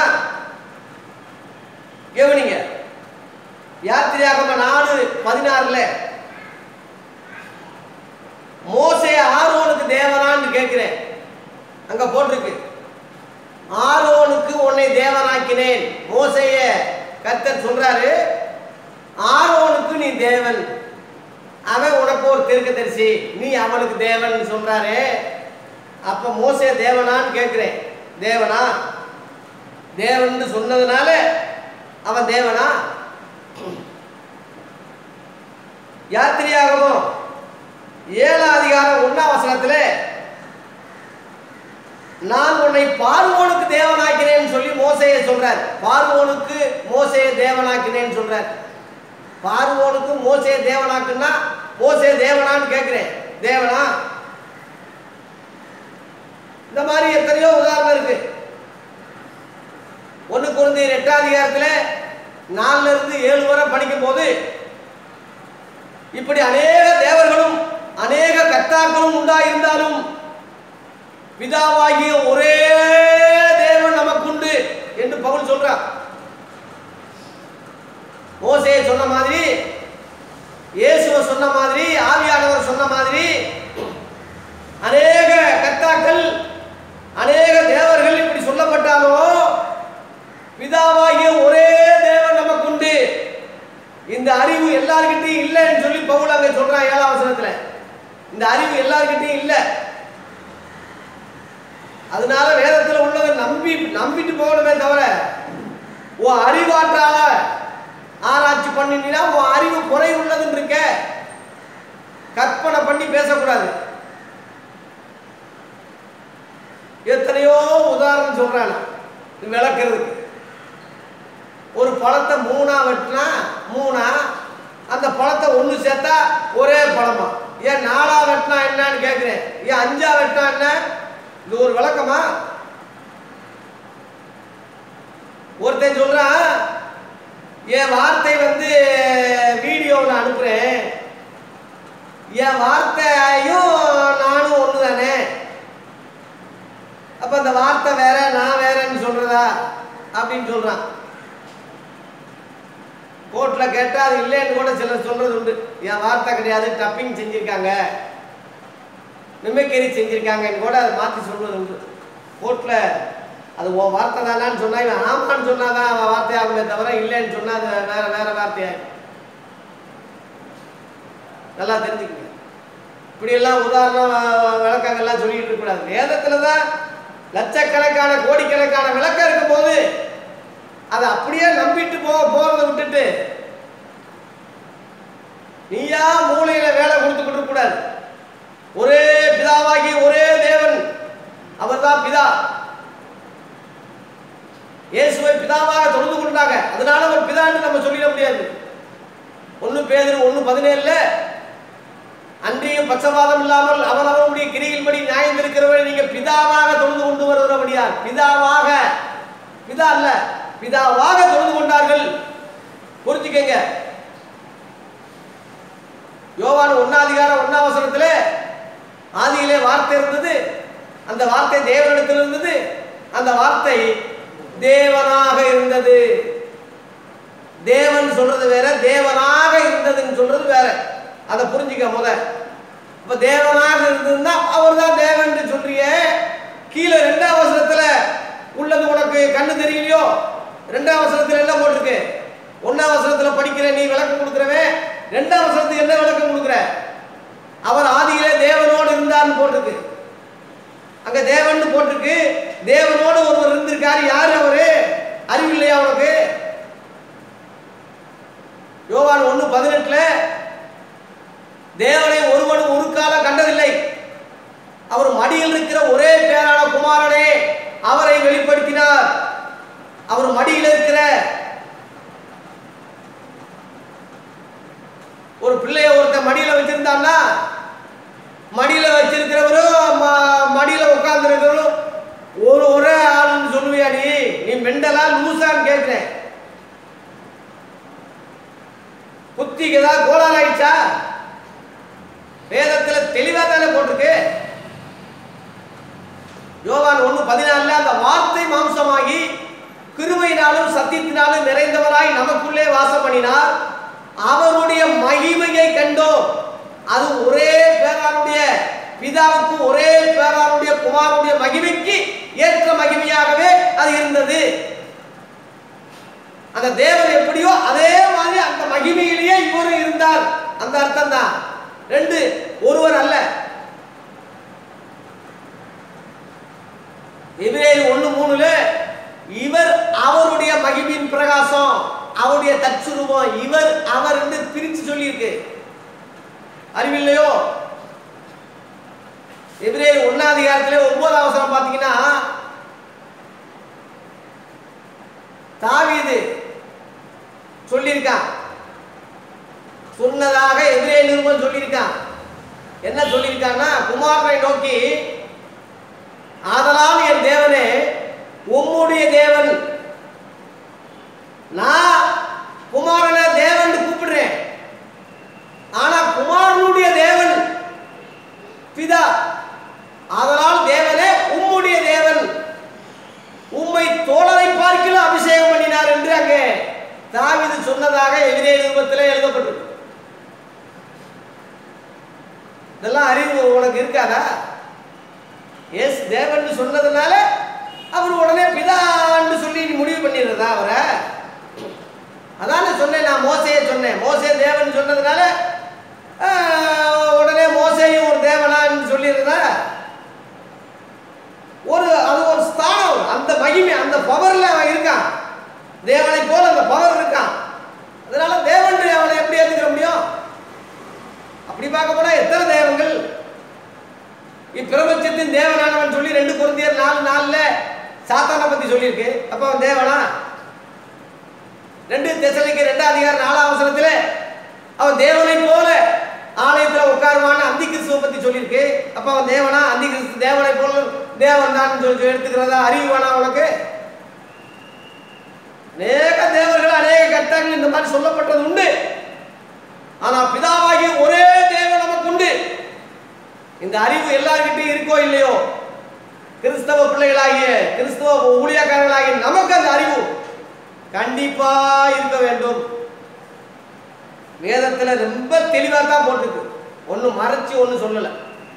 [SPEAKER 1] கவனிங்க யாத்திரையாகம நாலு பதினாறுல மோசே ஆரோனுக்கு தேவனான்னு கேட்கிறேன் அங்க போட்டிருக்கு ஆரோனுக்கு உன்னை தேவனாக்கினேன் மோசைய கர்த்தர் சொல்றாரு ஆரோனுக்கு நீ தேவன் அவன் உனக்கு ஒரு தீர்க்கதரிசி நீ அவனுக்கு தேவன் சொல்றாரு அப்ப மோசே தேவனான்னு கேட்கிறேன் தேவனா தேவன் சொன்னதுனால அவன் தேவனா யாத்திரையாகவும் ஏழாம் அதிகாரம் ஒன்னாம் வசனத்துல நான் உன்னை பார்வோனுக்கு தேவனாக்கினேன்னு சொல்லி மோசையை சொல்றார் பார்வோனுக்கு மோசையை தேவனாக்கினேன்னு சொல்றார் பார்வோனுக்கு மோசையை தேவனாக்குன்னா மோசே தேவனான்னு கேட்கிறேன் தேவனா இந்த மாதிரி எத்தனையோ உதாரணம் இருக்கு ஒன்று குழந்தை எட்டாம் அதிகாரத்தில் நாலுல இருந்து ஏழு வரை படிக்கும் போது இப்படி அநேக தேவர்களும் அநேக கர்த்தாக்களும் உண்டாயிருந்தாலும் பிதாவாகிய ஒரே தேவன் நமக்குண்டு என்று பவுல் சொல்றார் மோசே சொன்ன மாதிரி இயேசுவ சொன்ன மாதிரி ஆவியானவர் சொன்ன மாதிரி அநேக கர்த்தாக்கள் அநேக தேவர்கள் இப்படி சொல்லப்பட்டாலும் பிதாவாகிய ஒரே தேவன் நமக்குண்டு இந்த அறிவு எல்லார்கிட்டையும் இல்லைன்னு சொல்லி பவுல் அங்க சொல்றான் ஏழாம் வசனத்துல இந்த அறிவு எல்லார்கிட்டையும் இல்லை அதனால வேதத்துல உள்ளதை நம்பி நம்பிட்டு போகணுமே தவிர உன் அறிவாற்றால ஆராய்ச்சி பண்ணினா உன் அறிவு குறை உள்ளதுன்னு இருக்க கற்பனை பண்ணி பேசக்கூடாது எத்தனையோ உதாரணம் சொல்றாங்க இது விளக்குறதுக்கு ஒரு பழத்தை மூணா வெட்டினா மூணா அந்த பழத்தை ஒன்று சேர்த்தா ஒரே பழமா ஏன் நாலா வெட்டினா என்னன்னு கேட்குறேன் ஏன் அஞ்சா வெட்டினா என்ன இது ஒரு விளக்கமா ஒருத்தன் சொல்றான் என் வார்த்தை வந்து வீடியோவில் அனுப்புறேன் என் வார்த்தையும் நானும் ஒன்று தானே அப்ப அந்த வார்த்தை வேற நான் வேறன்னு சொல்றதா அப்படின்னு சொல்றான் கோர்ட்ல கேட்டா அது இல்லைன்னு கூட சிலர் சொல்றது உண்டு என் வார்த்தை கிடையாது டப்பிங் செஞ்சிருக்காங்க மிமிக்கரி செஞ்சிருக்காங்கன்னு கூட அதை மாற்றி சொல்றது உண்டு கோர்ட்ல அது உன் வார்த்தை தானான்னு சொன்னா இவன் ஆமான்னு சொன்னாதான் அவன் வார்த்தையாகுமே தவிர இல்லைன்னு சொன்னா அது வேற வேற வார்த்தையாகும் நல்லா தெரிஞ்சுக்கங்க இப்படியெல்லாம் உதாரணம் வ- விளக்கங்கள்லாம் சொல்லிட்டு இருக்கக்கூடாது வேதத்துல தான் லட்சக்கணக்கான கோடிக்கணக்கான விளக்கம் இருக்கும்போது அதை அப்படியே நம்பிட்டு போ போறதை விட்டுட்டு நீயா மூளையில வேலை கொடுத்துக்கிட்டு இருக்க கூடாது ஒரே பிதாவாகி ஒரே தேவன் அவர்தான் பிதா இயேசுவை பிதாவாக தொழுது கொண்டாங்க அதனால அவர் பிதான்னு நம்ம சொல்லிட முடியாது ஒன்னு பேதர் ஒன்னு பதினேழுல அன்றியும் பட்சபாதம் இல்லாமல் அவரவருடைய கிரியின்படி நியாயம் இருக்கிறவரை நீங்க பிதாவாக தொழுது கொண்டு வருகிறபடியார் பிதாவாக பிதா அல்ல பிதாவாக தொழுது கொண்டார்கள் புரிஞ்சுக்கங்க யோவான் ஒன்னாதிகாரம் ஒன்னாம் வசனத்திலே ஆதியிலே வார்த்தை இருந்தது அந்த வார்த்தை தேவனிடத்தில் இருந்தது அந்த வார்த்தை தேவனாக இருந்தது தேவன் சொல்றது வேற தேவனாக இருந்ததுன்னு சொல்றது வேற அதை புரிஞ்சுக்க முத இப்ப தேவனாக இருந்ததுன்னா அவர் தான் தேவன் சொல்றியே கீழே ரெண்டாம் வசனத்துல உள்ளது உனக்கு கண்ணு தெரியலையோ ரெண்டாம் வசனத்துல என்ன போட்டிருக்கு ஒன்னாம் வசனத்துல படிக்கிற நீ விளக்கம் கொடுக்குறவன் ரெண்டாம் வசனத்துக்கு என்ன விளக்கம் கொடுக்குற அவர் ஆதியிலே தேவனோடு இருந்தார்னு போட்டிருக்கு அங்க தேவன் போட்டிருக்கு தேவனோடு ஒருவர் இருந்திருக்காரு யாரு அவரு அறிவில்லையா அவனுக்கு யோவான் ஒண்ணு பதினெட்டுல தேவனை ஒருவனும் ஒரு காலம் கண்டதில்லை அவர் மடியில் இருக்கிற ஒரே பேரான குமாரனே அவரை வெளிப்படுத்தினார் அவர் மடியில் இருக்கிற ஒரு பிள்ளைய ஒருத்தன் மடியில வச்சிருந்தான்னா மடியில வச்சிருக்கிறவரும் ம- மடியில உட்கார்ந்துருக்கிறவரும் ஒரு ஒரே ஆள்னு சொல்லுவியா நீ நீ மெண்டலா லூசான்னு கேட்கிறேன் புத்திக்கு ஏதாவது கோளாறு ஆயிடுச்சா வேதத்துல தெளிவா தானே போட்டிருக்கு யோவான் ஒன்று பதினாலுல அந்த வார்த்தை மாம்சமாகி கிருபையினாலும் சத்தியத்தினாலும் நிறைந்தவராய் நமக்குள்ளே வாசம் பண்ணினார் அவருடைய மகிமையை கண்டோம் அது ஒரே பேரானுடைய பிதாவுக்கு ஒரே பேரானுடைய குமாரனுடைய மகிமைக்கு ஏற்ற மகிமையாகவே அது இருந்தது அந்த தேவன் எப்படியோ அதே மாதிரி அந்த மகிமையிலேயே இவரும் இருந்தார் அந்த அர்த்தம் தான் ரெண்டு ஒருவர் அல்ல எபிரேயர் ஒண்ணு மூணுல இவர் அவருடைய மகிமையின் பிரகாசம் அவருடைய தற்சுரூபம் இவர் அவர் என்று பிரிச்சு சொல்லியிருக்கு அறிவில்லையோ எபிரேயர் ஒன்னாம் அதிகாரத்திலே ஒன்பதாம் வசனம் பார்த்தீங்கன்னா தாவீது சொல்லியிருக்கான் சொன்னதாக எதிரே நிருபம் சொல்லியிருக்கான் என்ன சொல்லியிருக்கான்னா குமாரனை நோக்கி ஆதலால் என் தேவனே உம்முடைய தேவன் நான் குமாரனை தேவன் கூப்பிடுறேன் ஆனா குமாரனுடைய தேவன் பிதா ஆதலால் தேவனே உம்முடைய தேவன் உம்மை தோழரை பார்க்கிலும் அபிஷேகம் பண்ணினார் என்று அங்கே தாவீது சொன்னதாக எதிரே நிருபத்தில் எழுதப்பட்டிருக்கு இதெல்லாம் அறிவு உனக்கு இருக்காதா எஸ் தேவன் சொன்னதுனால அவர் உடனே பிதான்னு சொல்லி நீ முடிவு பண்ணிடுறதா அவரை அதானே சொன்னேன் நான் மோசையே சொன்னேன் மோசே தேவன் சொன்னதுனால ஆஹ், உடனே மோசையும் ஒரு தேவனான்னு சொல்லிடுறதா ஒரு அது ஒரு ஸ்தானம் அந்த மகிமை அந்த பவர்ல அவன் இருக்கான் தேவனை போல அந்த பவர் இருக்கான் அதனால தேவன் அவனை எப்படி ஏத்துக்கிற முடியும் அப்படி பார்க்க போனா எத்தனை தேவங்கள் இப்பிரபஞ்சத்தின் தேவனானவன் சொல்லி ரெண்டு குருந்தியர் நாலு நாலுல சாத்தானை பத்தி சொல்லியிருக்கு அப்ப அவன் தேவனா ரெண்டு தெசலைக்கு ரெண்டாம் அதிகாரம் நாலாம் அவசரத்துல அவன் தேவனை போல ஆலயத்துல உட்காருவான்னு அந்தி கிறிஸ்துவ பத்தி சொல்லியிருக்கு அப்ப அவன் தேவனா அந்தி கிறிஸ்து தேவனை போல தேவன் தான் சொல்லி எடுத்துக்கிறதா அறிவுவானா உனக்கு அநேக தேவர்கள் அநேக கட்டங்கள் இந்த மாதிரி சொல்லப்பட்டது உண்டு ஆனா பிதாவாகிய ஒரே தேவன் நமக்கு உண்டு இந்த அறிவு எல்லார்கிட்டையும் இருக்கோ இல்லையோ கிறிஸ்தவ பிள்ளைகளாகிய கிறிஸ்தவ ஊழியக்காரர்களாகிய நமக்கு அந்த அறிவு கண்டிப்பா இருக்க வேண்டும் வேதத்துல ரொம்ப தெளிவா தான் போட்டிருக்கு ஒண்ணு மறைச்சு ஒண்ணு சொல்லல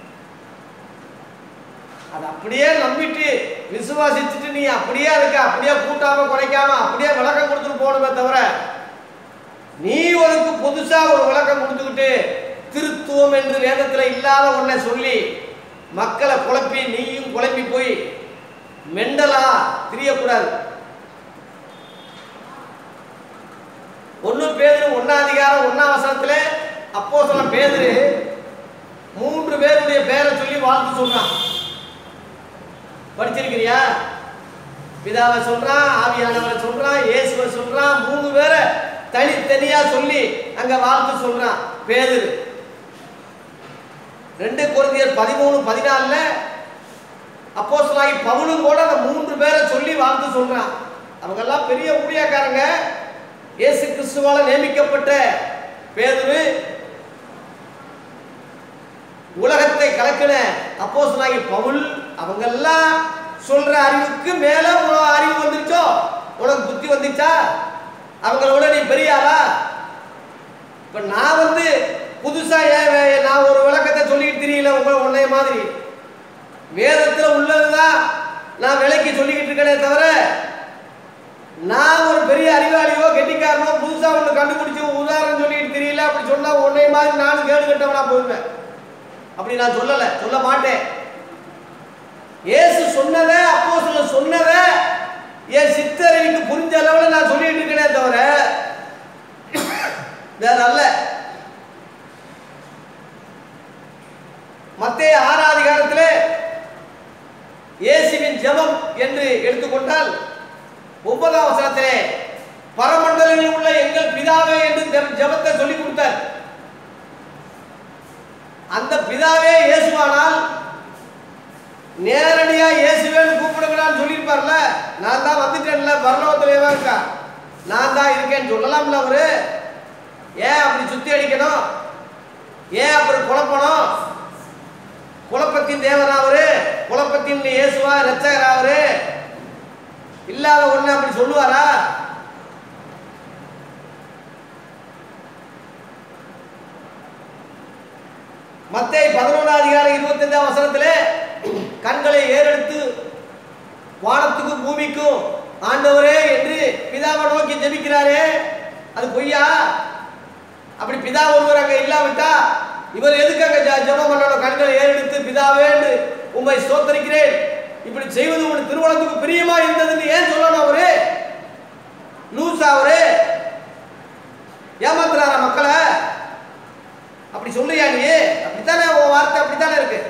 [SPEAKER 1] அது அப்படியே நம்பிட்டு விசுவாசிச்சுட்டு நீ அப்படியே அதுக்கு அப்படியே கூட்டாம குறைக்காம அப்படியே விளக்கம் கொடுத்துட்டு போகணுமே தவிர நீ உனக்கு புதுசா ஒரு விளக்கம் கொடுத்துக்கிட்டு திருத்துவம் என்று வேதத்துல இல்லாத ஒன்றை சொல்லி மக்களை குழப்பி நீயும் குழப்பி போய் மெண்டலா திரியக்கூடாது ஒண்ணு பேதுரு ஒன்னாம் அதிகாரம் ஒன்னாம் வசனத்துல அப்போ சொன்ன பேதுரு மூன்று பேருடைய பேரை சொல்லி வாழ்த்து சொல்றான் படிச்சிருக்கிறியா பிதாவை சொல்றான் ஆவியானவரை சொல்றான் இயேசுவை சொல்றான் மூணு பேரை தனித்தனியா சொல்லி அங்க வாழ்த்து சொல்றான் பேதுரு ரெண்டு குழந்தையர் பதிமூணு பதினாலுல அப்போஸ்தலனாகி பவுலும் கூட அந்த மூன்று பேரை சொல்லி வாழ்த்து சொல்றான் அவங்கெல்லாம் பெரிய ஊழியக்காரங்க இயேசு கிறிஸ்துவால நியமிக்கப்பட்ட பேதுரு உலகத்தை கலக்கின அப்போஸ்தலனாகி பவுல் அவங்கெல்லாம் சொல்ற அறிவுக்கு மேல உனக்கு அறிவு வந்துருச்சோ உனக்கு புத்தி வந்துச்சா அவங்களோட நீ பெரிய ஆளா இப்ப நான் வந்து புதுசா ஏன் வே- நான் ஒரு விளக்கத்தை சொல்லிட்டு தெரியல உங்க உன்னைய மாதிரி வேதத்துல உள்ளதுதான் நான் விலைக்கு சொல்லிக்கிட்டு இருக்கேனே தவிர நான் ஒரு பெரிய அறிவாளியோ கெட்டிக்காரனோ புதுசா ஒன்று கண்டுபிடிச்சு உதாரணம் சொல்லிட்டு தெரியல அப்படி சொன்னா உன்னைய மாதிரி நானும் கேடு கட்டவனா போயிருவேன் அப்படி நான் சொல்லல சொல்ல மாட்டேன் இயேசு சொன்னதை அப்போ சொன்னதை என் சித்தறிவுக்கு புரிஞ்ச அளவில் நான் சொல்லிட்டு இருக்கேனே தவிர வேற அல்ல மத்தேய ஆறாம் அதிகாரத்தில் இயேசுவின் ஜெபம் என்ன என்று எடுத்துக்கொண்டால் ஒன்பதாம் வசனத்திலே பரமண்டலங்களில் உள்ள எங்கள் பிதாவே என்று ஜெப- ஜெபத்தை சொல்லி கொடுத்தார் அந்த பிதாவே இயேசுவானால் நேரடியா இயேசுவேன்னு கூப்பிடுங்கடான்னு சொல்லியிருப்பார்ல நான் தான் வந்துட்டேன்ல பரலோகத்திலேவா இருக்கா நான் தான் இருக்கேன்னு சொல்லலாம்ல அவரு ஏன் அப்படி சுத்தி அடிக்கணும் ஏன் அப்படி குழப்பணும் குழப்பத்தின் தேவனா அவரு குழப்பத்தின் இயேசுவா ரட்சகரா அவரு இல்லாத ஒண்ணு அப்படி சொல்லுவாரா மத்தேய் பதினொன்றாம் அதிகாரம் இருபத்தஞ்சாம் வசனத்திலே கண்களை ஏறெடுத்து வானத்துக்கும் பூமிக்கும் ஆண்டவரே என்று பிதாவை நோக்கி ஜெபிக்கிறாரே அது பொய்யா அப்படி பிதா ஒருவர் அங்க இல்லாவிட்டா இவர் எதுக்கு அங்க ஜெ- ஜெபம் பண்ணணும் கண்களை ஏறெடுத்து பிதாவேன்னு உம்மை ஸ்தோத்தரிக்கிறேன் இப்படி செய்வது உன் திருமணத்துக்கு பிரியமா இருந்ததுன்னு ஏன் சொல்லணும் அவரு லூசா அவரு ஏமாத்துறாரா மக்களை அப்படி சொல்றியா நீ அப்படித்தானே உன் வார்த்தை அப்படித்தானே இருக்கு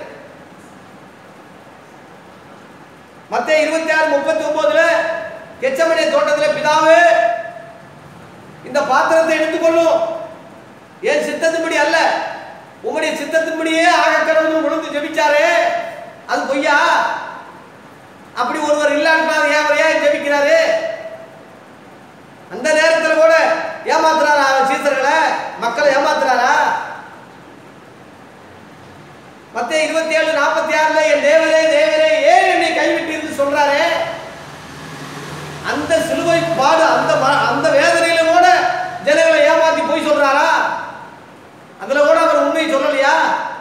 [SPEAKER 1] மத்திய இருபத்தி ஆறு முப்பத்தி ஒன்பதுல கெச்சமனே தோட்டத்தில் பிதாவே இந்த பாத்திரத்தை எடுத்துக்கொள்ளும் என் சித்தத்தின்படி அல்ல உம்முடைய சித்தத்தின்படியே ஆக கடவுள் விழுந்து ஜெபிச்சாரே அது பொய்யா அப்படி ஒருவர் இல்லாட்டா ஏன் அவர் ஏன் ஜெபிக்கிறாரு அந்த நேரத்தில் கூட ஏமாத்துறாரா அவர் சீசர்களை மக்களை ஏமாத்துறாரா மத்திய இருபத்தி ஏழு நாற்பத்தி ஆறுல என் தேவரே தேவரே ஏன் என்னை கைவிட்டீர்னு சொல்றாரே அந்த சிலுவை பாடு அந்த ம- அந்த வேதனையில கூட ஜனங்களை ஏமாத்தி போய் சொல்றாரா அதுல கூட அவர் உண்மையை சொல்லலையா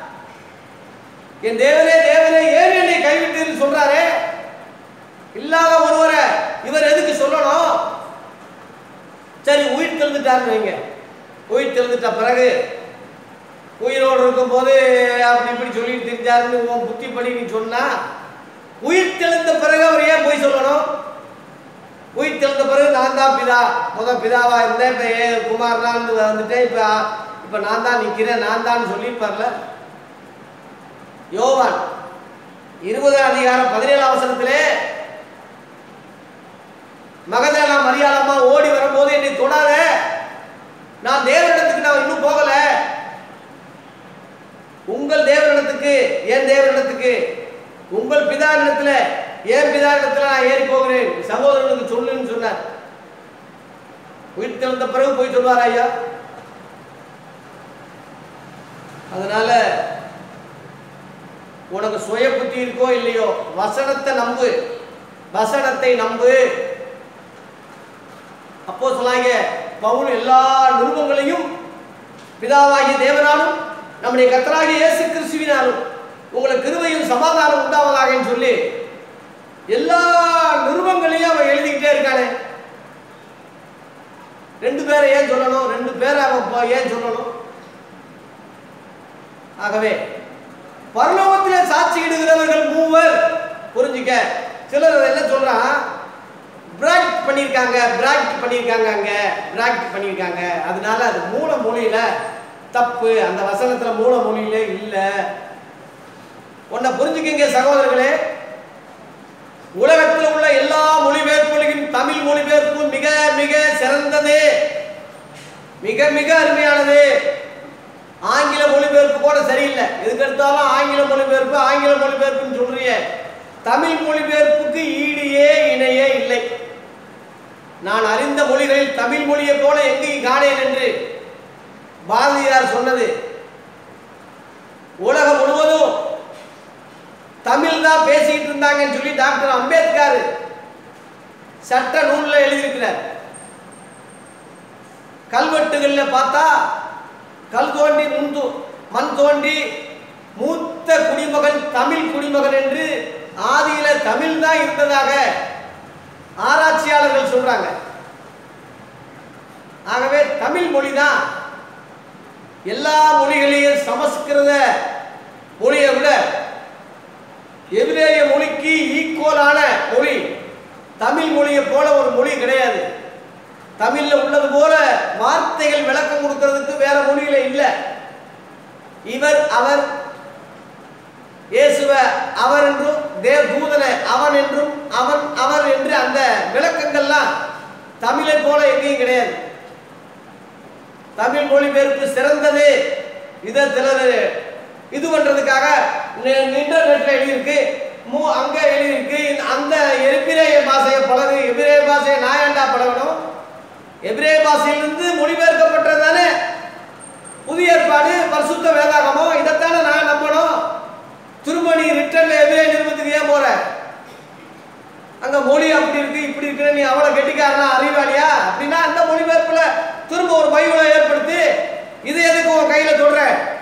[SPEAKER 1] என் தேவரே தேவரே ஏன் என்னை கைவிட்டீர்னு சொல்றாரே இல்லாத ஒருவரை இவர் எதுக்கு சொல்லணும் சரி உயிர் தெழுந்துட்டாருன்னு வைங்க உயிர் தெழுந்துட்ட பிறகு உயிரோடு இருக்கும்போது அப்படி இப்படி சொல்லிட்டு தெரிஞ்சாருன்னு உன் புத்திப்படி நீ சொன்னா உயிர் தெழுந்த பிறகு அவர் ஏன் போய் சொல்லணும் உயிர் தெழுந்த பிறகு நான் தான் பிதா முத பிதாவா இருந்தேன் இப்போ ஏ குமார்னான்னு வந்துட்டேன் இப்போ இப்போ நான் தான் நிற்கிறேன் நான் தான் சொல்லியிருப்பார்ல யோவான் இருபதாம் அதிகாரம் பதினேழாம் அவசரத்திலே மகதேலா மரியாளம்மா ஓடி வரும்போது என்னை தொடாத நான் தேவனிடத்துக்கு நான் இன்னும் போகல உங்கள் தேவனிடத்துக்கு என் தேவனிடத்துக்கு உங்கள் பிதானிடத்துல என் பிதானிடத்துல நான் ஏறி போகிறேன் சகோதரனுக்கு சொல்லுன்னு சொன்னார் உயிர் தெழுந்த பிறகு போய் சொல்வார் ஐயா அதனால உனக்கு சுய புத்தி இருக்கோ இல்லையோ வசனத்தை நம்பு வசனத்தை நம்பு அப்போ சொல்லாங்க பவுல் எல்லா நிருபங்களையும் பிதாவாகிய தேவனாலும் நம்முடைய கர்த்தராகிய இயேசு கிறிஸ்துவினாலும் உங்களுக்கு கிருபையும் சமாதானம் உண்டாவதாகன்னு சொல்லி எல்லா நிருபங்களையும் அவன் எழுதிக்கிட்டே இருக்கானே ரெண்டு பேரை ஏன் சொல்லணும் ரெண்டு பேரை அவன் ப- ஏன் சொல்லணும் ஆகவே பரலோகத்திலே சாட்சியிடுகிறவர்கள் மூவர் புரிஞ்சுக்க சிலர் அதை என்ன சொல்றான் பிராக்ட் பண்ணியிருக்காங்க பிராக்ட் பண்ணியிருக்காங்க அங்க பிராக்ட் பண்ணியிருக்காங்க அதனால அது மூல மொழியில தப்பு அந்த வசனத்துல மூல மொழியில இல்ல உன்னை புரிஞ்சுக்கங்க சகோதரர்களே உலகத்தில் உள்ள எல்லா மொழிபெயர்ப்புகளையும் தமிழ் மொழிபெயர்ப்பு மிக மிக சிறந்தது மிக மிக அருமையானது ஆங்கில மொழிபெயர்ப்பு கூட சரியில்லை எதுக்கு எடுத்தாலும் ஆங்கில மொழிபெயர்ப்பு ஆங்கில மொழிபெயர்ப்புன்னு சொல்றீங்க தமிழ் மொழிபெயர்ப்புக்கு ஈடியே இணையே இல்லை நான் அறிந்த மொழிகளில் தமிழ் மொழியைப் போல எங்கேயும் காணேன் என்று பாரதியார் சொன்னது உலகம் முழுவதும் தமிழ் தான் பேசிக்கிட்டு இருந்தாங்கன்னு சொல்லி டாக்டர் அம்பேத்கர் சட்ட நூலில் எழுதியிருக்கிறார் கல்வெட்டுகள்ல பார்த்தா கல் தோண்டி முந்து மண் தோண்டி மூத்த குடிமகன் தமிழ் குடிமகன் என்று ஆதியில தமிழ் தான் இருந்ததாக ஆராய்ச்சியாளர்கள் சொல்றாங்க ஆகவே தமிழ் மொழி தான் எல்லா மொழிகளையும் சமஸ்கிருத மொழியை விட எபிரேய மொழிக்கு ஈக்குவலான மொழி தமிழ் மொழியை போல ஒரு மொழி கிடையாது தமிழ்ல உள்ளது போல வார்த்தைகள் விளக்கம் கொடுக்கிறதுக்கு வேற மொழியில இல்லை இவர் அவர் இயேசுவ அவர் என்றும் தேவ தூதனை அவன் என்றும் அவன் அவர் என்று அந்த விளக்கங்கள்லாம் தமிழை போல எங்கேயும் கிடையாது தமிழ் மொழிபெயர்ப்பு சிறந்தது இதை சிலர் இது பண்றதுக்காக இன்டர்நெட்ல எழுதியிருக்கு மூ அங்க எழுதியிருக்கு இந்த- அந்த எபிரேய பாஷையை பழகு எபிரேய பாஷையை நான் ஏன்டா பழகணும் எபிரேய பாஷையிலிருந்து மொழிபெயர்க்கப்பட்டது தானே புதிய ஏற்பாடு பரிசுத்த வேதாகமம் இதைத்தானே நான் நம்பணும் திரும்ப நீ ரிட்டர்ன்ல எபிரேய நிறுவனத்துக்கு ஏன் போற அங்க மொழி அப்படி இருக்கு இப்படி இருக்கு நீ அவ்வளவு கெட்டிக்காரனா அறிவாளியா அப்படின்னா அந்த மொழிபெயர்ப்புல திரும்ப ஒரு பைபிளை ஏற்படுத்தி இது எதுக்கு உன் கையில தொடுற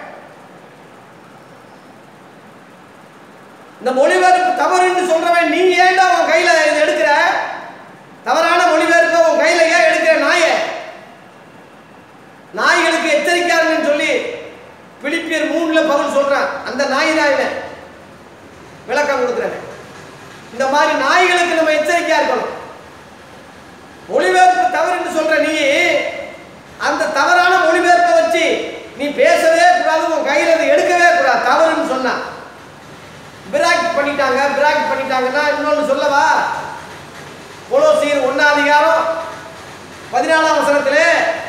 [SPEAKER 1] இந்த மொழிபெயர்ப்பு தவறுன்னு சொல்றவன் நீ ஏன்டா உன் கையில இது எடுக்கிற தவறான மொழிபெயர்ப்பை உன் கையில ஏன் எடுக்கிற நாயே நாய்களுக்கு எச்சரிக்காருன்னு சொல்லி பிலிப்பியர் மூணுல பவுல் சொல்றான் அந்த நாய் தான் இவன் விளக்கம் கொடுக்குறேன் இந்த மாதிரி நாய்களுக்கு நம்ம எச்சரிக்கையா இருக்கணும் மொழிபெயர்ப்பு தவறுன்னு சொல்ற நீ அந்த தவறான மொழிபெயர்ப்பை வச்சு நீ பேசவே கூடாது உன் கையில அதை எடுக்கவே கூடாது தவறுன்னு சொன்னா பிராக் பண்ணிட்டாங்க பிராக் பண்ணிட்டாங்கன்னா இன்னொன்னு சொல்லவா கொலோசீர் ஒன்னாம் அதிகாரம் பதினாலாம் வசனத்திலே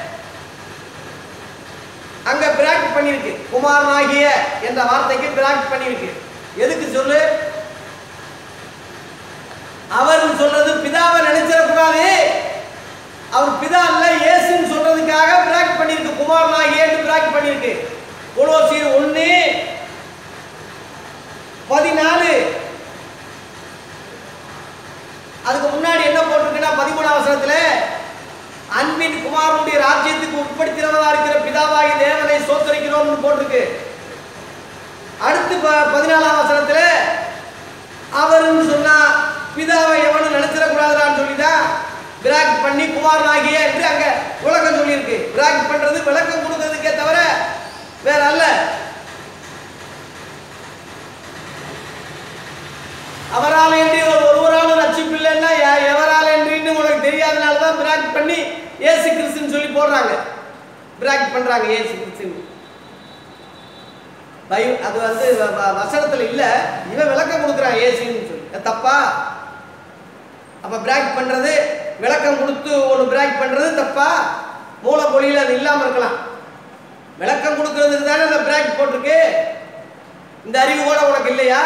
[SPEAKER 1] அங்க பிராக் பண்ணியிருக்கு குமாரனாகிய என்ற வார்த்தைக்கு பிராக் பண்ணியிருக்கு எதுக்கு சொல்லு அவர் சொல்றது பிதாவை நினைச்சிடக்கூடாது அவர் பிதா இல்ல இயேசுன்னு சொல்றதுக்காக பிராக் பண்ணியிருக்கு குமாரனாகியன்னு பிராக் பண்ணியிருக்கு கொலோசீர் ஒண்ணு பதினாலு அதுக்கு முன்னாடி என்ன போட்டிருக்குன்னா பதிமூணாம் வசனத்துல அன்பின் குமாரனுடைய ராஜ்யத்துக்கு உட்படுத்தினவதா இருக்கிற பிதாவாகி தேவனை சோத்தரிக்கிறோம்னு போட்டிருக்கு அடுத்து ப- பதினாலாம் வசனத்துல அவர்னு சொன்னா பிதாவை எவனும் நினைச்சிடக்கூடாதுடான்னு சொல்லிதான் பிராக் பண்ணி குமாரனாகிய என்று அங்க விளக்கம் சொல்லியிருக்கு பிராக் பண்றது விளக்கம் கொடுக்கறதுக்கே தவிர வேற அல்ல அவரால் என்று ஒரு ஒருவராலும் ரட்சிப்பு இல்லைன்னா யா- எவரால் என்றுன்னு உனக்கு தெரியாதனால தான் பிராக் பண்ணி ஏசு கிறிஸ்துன்னு சொல்லி போடுறாங்க பிராக் பண்றாங்க ஏசு கிறிஸ்துன்னு பைபிள் அது வந்து வ- வ- வசனத்துல இல்ல இவன் விளக்கம் கொடுக்குறான் ஏசுன்னு சொல்லி அது தப்பா அப்ப பிராக் பண்றது விளக்கம் கொடுத்து ஒன்று பிராக் பண்றது தப்பா மூலப்பொழியில் அது இல்லாம இருக்கலாம் விளக்கம் கொடுக்கறதுக்கு தானே அந்த பிராக் போட்டிருக்கு இந்த அறிவு கூட உனக்கு இல்லையா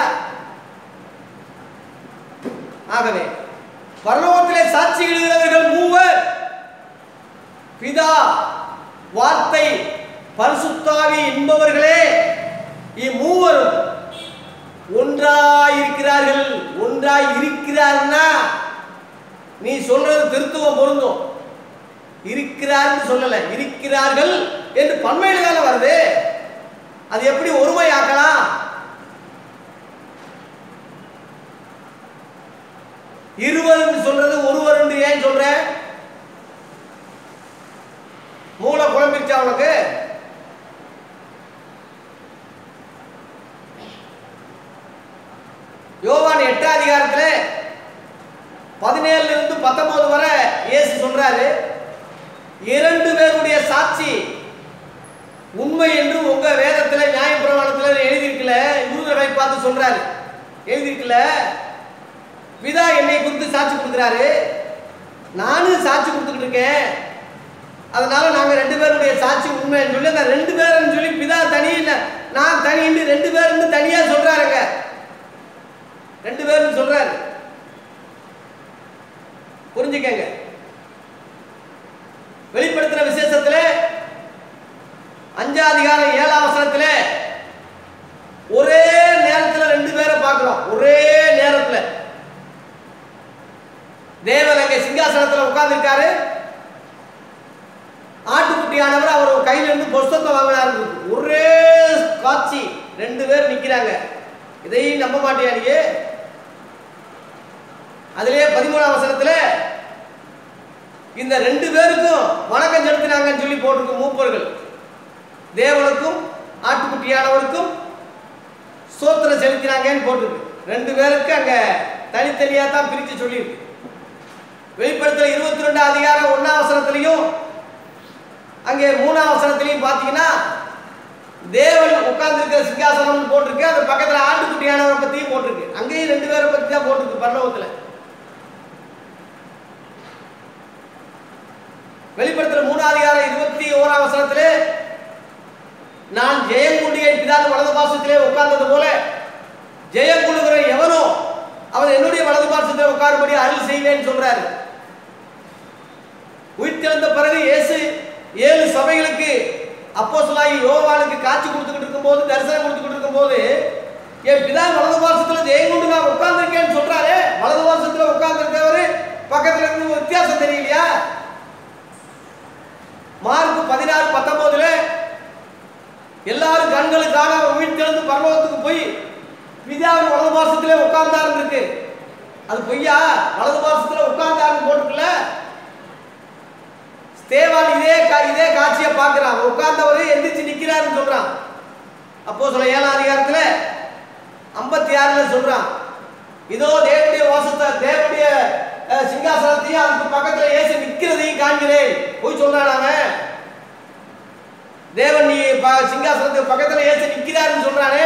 [SPEAKER 1] ஆகவே பரலோகத்திலே சாட்சி எழுதுகிறவர்கள் மூவர் பிதா வார்த்தை பரிசுத்தாவி என்பவர்களே இம்மூவரும் ஒன்றாய் இருக்கிறார்கள் ஒன்றாய் இருக்கிறார்னா நீ சொல்றது திருத்துவம் பொருந்தும் இருக்கிறார்னு சொல்லல இருக்கிறார்கள் என்று பன்மையில தானே வருது அது எப்படி ஒருமையாக்கலாம் இருவர் சொல்றது ஒருவர் என்று ஏன் சொல்ற மூளை குழம்பிருச்சா உனக்கு யோவான் எட்டாம் அதிகாரத்துல பதினேழுல இருந்து பத்தொன்பது வரை இயேசு சொல்றாரு இரண்டு பேருடைய சாட்சி உண்மை என்று உங்க வேதத்துல நியாயப்பிரமாணத்துல எழுதியிருக்கல யூதரை பார்த்து சொல்றாரு எழுதியிருக்கல பிதா என்னை குறித்து சாட்சி கொடுக்குறாரு நானும் சாட்சி கொடுத்துக்கிட்டு இருக்கேன் அதனால நாங்க ரெண்டு பேருடைய சாட்சி உண்மைன்னு சொல்லி அந்த ரெண்டு பேருன்னு சொல்லி பிதா தனி ந- நான் தனின்னு ரெண்டு பேருன்னு தனியா சொல்றாருங்க ரெண்டு பேரும் சொல்றாரு புரிஞ்சுக்கங்க வெளிப்படுத்தின விசேஷத்துல அஞ்சாம் அதிகாரம் ஏழாம் வசனத்துல ஒரே நேரத்துல ரெண்டு பேரை பார்க்கிறோம் ஒரே நேரத்துல தேவன் அங்கே சிங்காசனத்துல உட்கார்ந்திருக்காரு ஆட்டுக்குட்டியானவர் அவர் கையில இருந்து புஸ்தத்தை வாங்கினாரு ஒரே காட்சி ரெண்டு பேர் நிக்கிறாங்க இதையும் நம்ப மாட்டியா நீ அதிலே பதிமூணாம் வசனத்துல இந்த ரெண்டு பேருக்கும் வணக்கம் செலுத்தினாங்கன்னு சொல்லி போட்டிருக்கு மூப்பர்கள் தேவனுக்கும் ஆட்டுக்குட்டியானவருக்கும் சோத்திரம் செலுத்தினாங்கன்னு போட்டிருக்கு ரெண்டு பேருக்கு அங்க தனித்தனியா தான் பிரிச்சு சொல்லியிருக்கு வெளிப்படுத்தல இருபத்தி ரெண்டு அதிகாரம் ஒன்னாம் வசனத்திலையும் அங்கே மூணாம் வசனத்திலையும் பார்த்தீங்கன்னா தேவன் உட்கார்ந்திருக்கிற சிங்காசனம் போட்டிருக்கு அது பக்கத்துல ஆட்டுக்குட்டி ஆட்டுக்குட்டியானவரை பத்தியும் போட்டிருக்கு அங்கேயும் ரெண்டு பேரை பத்தி தான் போட்டிருக்கு பரலோகத்துல வெளிப்படுத்துற மூணாவது அதிகாரம் இருபத்தி ஓராம் வசனத்திலே நான் ஜெயங்குண்டிய பிதாவின் வலது பாசத்திலே உட்கார்ந்தது போல ஜெயம் கொள்ளுகிற எவனோ அவன் என்னுடைய வலது பாசத்திலே உட்காரும்படி அருள் செய்வேன்னு சொல்றாரு உயிர்த்தெழுந்த பிறகு இயேசு ஏழு சபைகளுக்கு அப்போஸ்தலனாகி யோவானுக்கு காட்சி கொடுத்துக்கிட்டு இருக்கும்போது தரிசனம் கொடுத்துக்கிட்டு இருக்கும்போது என் பிதா வலது வருஷத்துல ஜெயம் கொண்டு நான் உட்கார்ந்துருக்கேன்னு சொல்றாரு வலது வருஷத்துல உட்கார்ந்துருக்கவரு பக்கத்துல இருந்து ஒரு வித்தியாசம் தெரியலையா மார்க் பதினாறு பத்தொன்பதுல எல்லாரும் கண்களுக்காக அவர் உயிர்த்தெழுந்து பரலோகத்துக்கு போய் பிதாவின் வலது மாசத்திலே உட்கார்ந்தாருன்னு இருக்கு அது பொய்யா வலது மாசத்துல உட்கார்ந்தாருன்னு போட்டுக்கல ஸ்தேவான் இதே கா- இதே காட்சியை பார்க்கிறான் உட்கார்ந்தவர் எந்திரிச்சு நிக்கிறாருன்னு சொல்றான் அப்போ சொல்ல ஏழாம் அதிகாரத்துல ஐம்பத்தி ஆறுல சொல்றான் இதோ தேவனுடைய வாசத்தை தேவனுடைய அஹ், சிங்காசனத்தையும் அதுக்கு பக்கத்துல இயேசு நிக்கிறதையும் காண்கிறேன் போய் சொல்றான் அவன் தேவன் நீ ப- சிங்காசனத்துக்கு பக்கத்துல இயேசு நிக்கிறாருன்னு சொல்றானே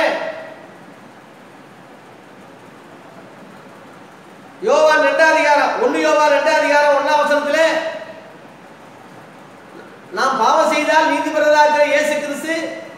[SPEAKER 1] யோவான் ரெண்டாம் அதிகாரம் ஒன்னு யோவான் ரெண்டாம் அதிகாரம் ஒன்னாம் வசனத்துல நாம் பாவம் செய்தால் நீதிபதியாக இருக்கிற இயேசு கிறிஸ்து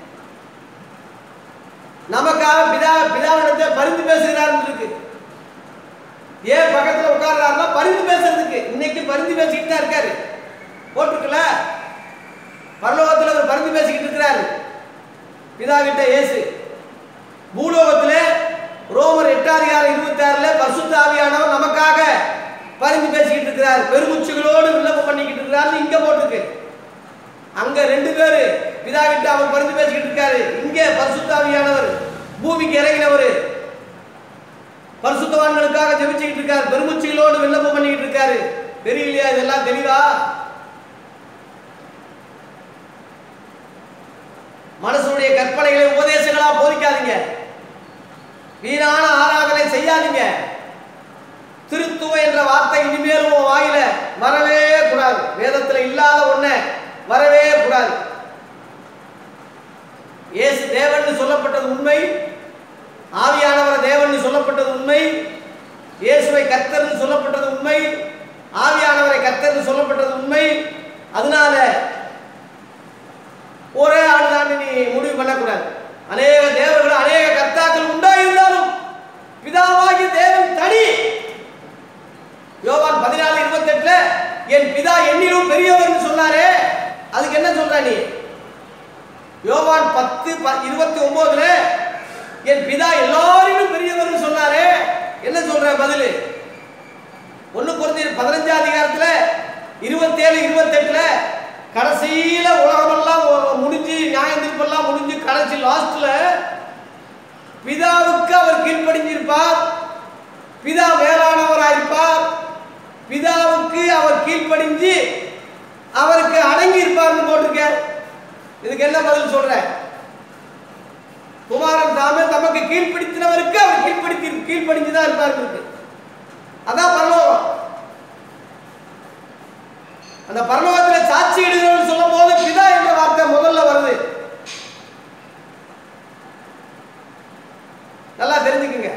[SPEAKER 1] நமக்காக பிதா பிதாவிடத்தை பரிந்து பேசுகிறார் இருக்கு ஏன் பக்கத்துல உட்கார்றாருன்னா பரிந்து பேசுறதுக்கு இன்னைக்கு பரிந்து பேசிக்கிட்டு தான் இருக்காரு போட்டிருக்கல பரலோகத்துல அவர் பரிந்து பேசிக்கிட்டு இருக்கிறாரு பிதா கிட்ட இயேசு பூலோகத்துல ரோமர் எட்டாம் அதிகாரம் இருபத்தி ஆறுல பரிசுத்த ஆவியானவர் நமக்காக பரிந்து பேசிக்கிட்டு இருக்கிறார் பெருமுச்சுகளோடு விண்ணப்பம் பண்ணிக்கிட்டு இருக்கிறாரு இங்க போட்டிருக்கு அங்க ரெண்டு பேரு பிதா கிட்ட அவர் பரிந்து பேசிக்கிட்டு இருக்காரு இங்க பரிசுத்தாவியானவர் பூமிக்கு இறங்கினவர் பரிசுத்தவான்களுக்காக ஜெபிச்சுக்கிட்டு இருக்காரு பெருமுச்சிகளோடு விண்ணப்பம் பண்ணிக்கிட்டு இருக்காரு தெரியலையா இதெல்லாம் தெளிவா மனசுடைய கற்பனைகளை உபதேசங்களா போதிக்காதீங்க வீணான ஆராதனை செய்யாதீங்க திருத்துவ என்ற வார்த்தை இனிமேல் உன் வாயில வரவே கூடாது வேதத்துல இல்லாத ஒண்ண வரவே கூடாது இயேசு தேவன் சொல்லப்பட்டது உண்மை ஆவியானவர தேவன் சொல்லப்பட்டது உண்மை இயேசுவை கர்த்தர்னு சொல்லப்பட்டது உண்மை ஆவியானவரை கர்த்தர்னு சொல்லப்பட்டது உண்மை அதனால ஒரே ஆள் தான் நீ முடிவு பண்ணக்கூடாது அநேக தேவர்கள் அநேக கர்த்தாக்கள் உண்டாயிருந்தாலும் பிதாவாகிய தேவன் தனி யோவான் பதினாலு இருபத்தெட்டுல என் பிதா என்னிலும் பெரியவர்னு சொன்னாரே அதுக்கு என்ன சொல்ற நீ யோவான் பத்து ப- இருபத்தி ஒன்பதுல என் பிதா எல்லாரிலும் பெரியவர்னு சொன்னாரே என்ன சொல்ற பதில் ஒண்ணு குறைஞ்சி பதினஞ்சாம் அதிகாரத்துல இருபத்தேழு இருபத்தெட்டுல கடைசியில உலகமெல்லாம் ஒ- முடிஞ்சு நியாயம் தீர்ப்பெல்லாம் முடிஞ்சு கடைசி லாஸ்ட்ல பிதாவுக்கு அவர் கீழ்ப்படிஞ்சிருப்பார் பிதா மேலானவராயிருப்பார் பிதாவுக்கு அவர் கீழ்ப்படிஞ்சு அவருக்கு அடங்கி இருப்பார்னு போட்டிருக்க இதுக்கு என்ன பதில் சொல்ற குமாரன் தாமே தமக்கு கீழ்ப்பிடித்தினவருக்கு அவர் கீழ்ப்படுத்தி கீழ்ப்படிஞ்சுதான் இருப்பார் இருக்கு அதான் பரலோகம் அந்த பரலோகத்துல சாட்சி இடுகிறவன் சொல்லும் போது பிதா என்ற வார்த்தை முதல்ல வருது நல்லா தெரிஞ்சுக்குங்க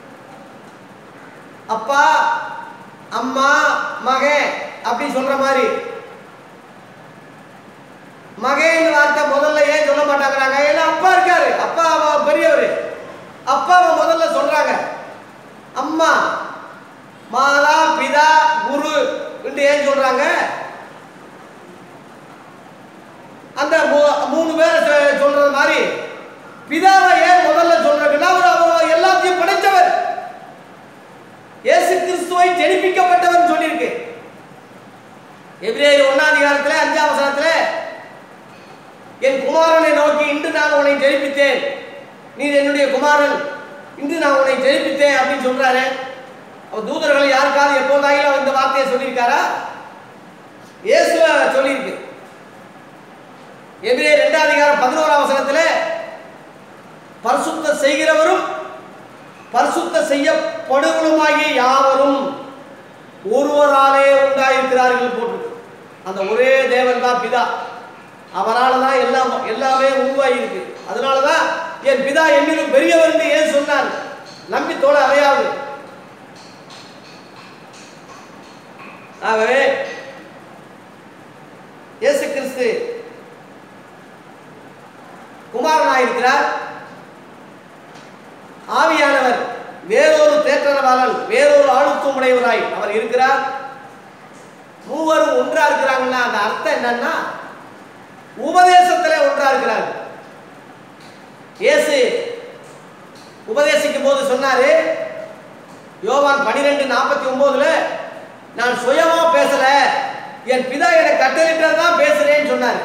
[SPEAKER 1] அப்பா அம்மா மகன் அப்படி சொல்ற மாதிரி மகன் வார்த்தை முதல்ல ஏன் சொல்ல மாட்டாங்கிறாங்க ஏன்னா அப்பா இருக்காரு அப்பா அவ பெரியவர் அப்பாவை முதல்ல சொல்றாங்க அம்மா மாதா பிதா குரு என்று ஏன் சொல்றாங்க அந்த மூ- மூணு பேரை சொ- சொல்றது மாதிரி பிதாவை ஏன் முதல்ல சொல்றாங்கன்னா அவர் அவர் எல்லாத்தையும் படைத்தவர் இயேசு கிறிஸ்துவை ஜெனிப்பிக்கப்பட்டவர் சொல்லியிருக்கு எபிரேயர் ஒன்னாம் அதிகாரத்துல அஞ்சாம் வசனத்துல என் குமாரனை நோக்கி இன்று நான் உன்னை ஜெயிப்பித்தேன் நீ என்னுடைய குமாரன் இன்று நான் உன்னை ஜெயிப்பித்தேன் அப்படின்னு சொல்றாரு அவர் தூதர்கள் யாருக்காவது எப்போதாயிலும் இந்த வார்த்தையை சொல்லியிருக்காரா இயேசுவ சொல்லியிருக்கு எபிரே ரெண்டாம் அதிகாரம் பதினோராம் வசனத்துல பரிசுத்த செய்கிறவரும் பரிசுத்த செய்யப்படுவனுமாகிய யாவரும் ஒருவராலே உண்டாயிருக்கிறார்கள் போட்டு அந்த ஒரே தேவன் தான் பிதா அவரால தான் எல்லாம் எல்லாமே உருவாகி இருக்கு அதனால தான் என் பிதா என்னிலும் பெரியவர் என்று ஏன் சொன்னார் நம்பி தோல அறையாது ஆகவே இயேசு கிறிஸ்து குமாரனாயிருக்கிறார் ஆவியானவர் வேறொரு தேற்றரவாளன் வேறொரு ஆளுத்துவம் உடையவராய் அவர் இருக்கிறார் மூவரும் ஒன்றா இருக்கிறாங்கன்னா அந்த அர்த்தம் என்னன்னா உபதேசத்துல ஒன்றா இருக்கிறார் இயேசு உபதேசிக்கும் போது சொன்னாரு யோவான் பனிரெண்டு நாற்பத்தி ஒன்பதுல நான் சுயமா பேசல என் பிதா எனக்கு கட்டளையிட்டது தான் பேசுறேன்னு சொன்னார்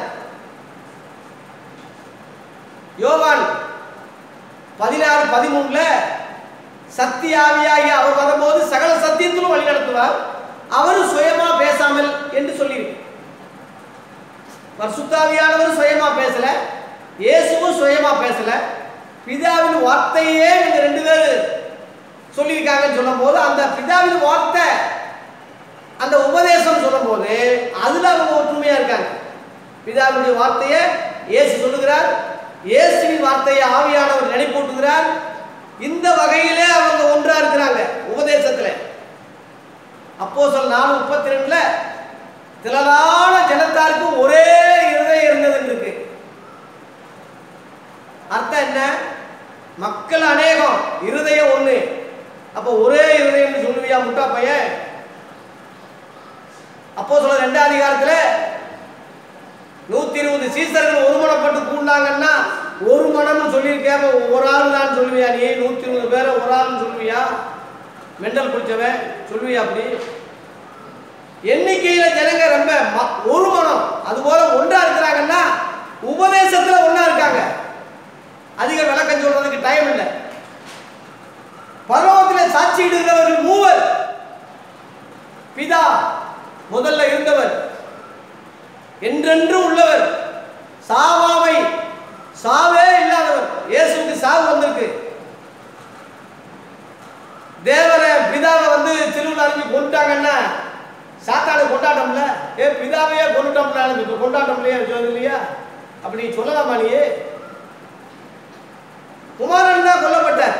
[SPEAKER 1] யோவான் பதினாறு பதிமூணுல சத்தியாவியாகி அவர் வரும்போது சகல சத்தியத்திலும் வழி நடத்துவார் அவரும் சுயமா பேசாமல் என்று சொல்லியிருக்கு பரிசுத்தாவியானவர் சுயமா பேசல இயேசுவும் சுயமா பேசல பிதாவின் வார்த்தையே இவங்க ரெண்டு பேர் சொல்லியிருக்காங்கன்னு சொல்லும்போது அந்த பிதாவின் வார்த்தை அந்த உபதேசம் சொல்லும்போது அதுல அவங்க ஒற்றுமையா இருக்காங்க பிதாவினுடைய வார்த்தையை இயேசு சொல்லுகிறார் இயேசுவின் வார்த்தையை ஆவியானவர் நினைப்பூட்டுகிறார் இந்த வகையிலே அவங்க ஒன்றா இருக்கிறாங்க உபதேசத்துல அப்போ சொல் நாலு முப்பத்தி ரெண்டுல திரளான ஜனத்தாருக்கு ஒரே இருதயம் இருந்ததுன்னு இருக்கு அர்த்தம் என்ன மக்கள் அநேகம் இருதயம் ஒண்ணு அப்போ ஒரே இருதயம் சொல்லுவியா முட்டா பையன் அப்போ சொல்ல ரெண்டாம் அதிகாரத்துல நூத்தி இருபது சீசர்கள் ஒருமனப்பட்டு கூண்டாங்கன்னா ஒரு மனம்னு சொல்லியிருக்கேன் ஒரு ஆள் தான் சொல்லுவியா நீ நூத்தி இருபது பேரை ஒரு ஆள்னு சொல்லுவியா மெண்டல் குடிச்சவன் சொல்லுவியா அப்படி எண்ணிக்கையில ஜனங்க ரொம்ப ம- ஒரு மனம் அது போல ஒன்றா இருக்கிறாங்கன்னா உபதேசத்துல ஒன்றா இருக்காங்க அதிக விளக்கம் சொல்றதுக்கு டைம் இல்லை பரலோகத்தில் சாட்சியிடுகிறவர்கள் மூவர் பிதா முதல்ல இருந்தவர் என்றென்றும் உள்ளவர் சாவாமை சாவே இல்லாதவர் இயேசுவுக்கு சாவு வந்திருக்கு தேவரை பிதாவை வந்து திருவிழா அறிஞ்சு கொண்டுட்டாங்கன்னா சாத்தானை கொண்டாட்டம்ல ஏ பிதாவையே கொண்டுட்டோம்ல எனக்கு கொண்டாட்டம் இல்லையா சொல்லு இல்லையா அப்படி நீ சொல்லலாமா நீ குமாரன் தான் கொல்லப்பட்டார்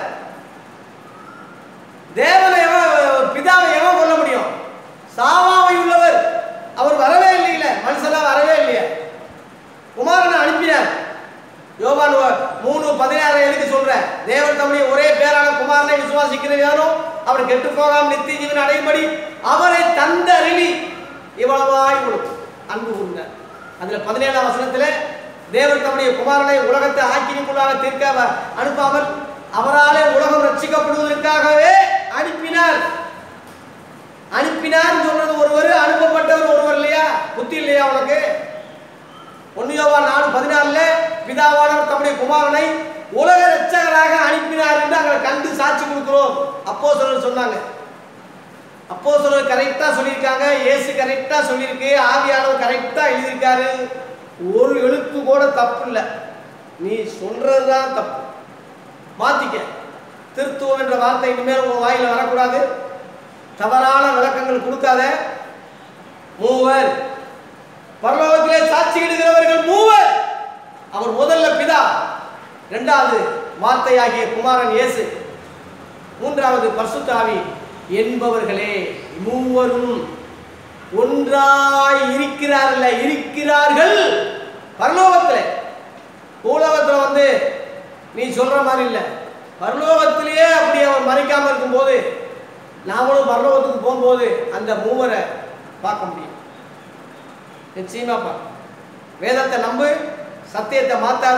[SPEAKER 1] தேவனை எவன் பிதாவை எவன் கொல்ல முடியும் சாவாமை உள்ளவர் அவர் வரவே இல்லையில மனுஷனா வரவே இல்லையா குமாரனை அனுப்பினார் யோவான் ஒ- மூணு பதினாறு எதுக்கு சொல்றேன் தேவன் தம்முடைய ஒரே பேரான குமாரனை விசுவாசிக்கிற யாரும் அவர் கெட்டு போகாம நித்திய ஜீவன் அடையும்படி அவரை தந்த அருளி இவ்வளவாய் உங்களுக்கு அன்பு கூர்ந்தார் அதுல பதினேழாம் வசனத்துல தேவன் தம்முடைய குமாரனை உலகத்தை ஆக்கினிக்குள்ளாக தீர்க்க அவர் அனுப்பாமல் அவராலே உலகம் ரட்சிக்கப்படுவதற்காகவே அனுப்பினார் அனுப்பினார் சொல்றது ஒருவர் அனுப்பப்பட்டவர் ஒருவர் இல்லையா புத்தி இல்லையா உனக்கு ஒன்னியோவா நாலு பதினாலுல பிதாவானவர் தம்முடைய குமாரனை உலக ரட்சகராக அனுப்பினார் என்று அங்கே கண்டு சாட்சி கொடுக்கிறோம் அப்போ சொன்னாங்க அப்போ சொல்றது கரெக்டா சொல்லியிருக்காங்க இயேசு கரெக்டா சொல்லியிருக்கு ஆவியானவர் கரெக்டா எழுதியிருக்காரு ஒரு எழுத்து கூட தப்பு இல்லை நீ சொல்றதுதான் தப்பு மாத்திக்க திருத்துவம் என்ற வார்த்தை இனிமேல் உங்க வாயில வரக்கூடாது தவறான விளக்கங்கள் கொடுக்காத மூவர் பரலோகத்திலே சாட்சியிடுகிறவர்கள் மூவர் அவர் முதல்ல பிதா இரண்டாவது வார்த்தையாகிய குமாரன் இயேசு மூன்றாவது பரிசுத்தாவி என்பவர்களே மூவரும் ஒன்றாய் இருக்கிறார்கள் இருக்கிறார்கள் பரலோகத்தில் பூலோகத்தில் வந்து நீ சொல்ற மாதிரி இல்லை பரலோகத்திலேயே அப்படி அவர் மறைக்காம இருக்கும்போது நாமளும் பரலோகத்துக்கு போகும்போது அந்த மூவரை பார்க்க முடியும் நிச்சயமா பார்க்க வேதத்தை நம்பு சத்தியத்தை மாத்தாத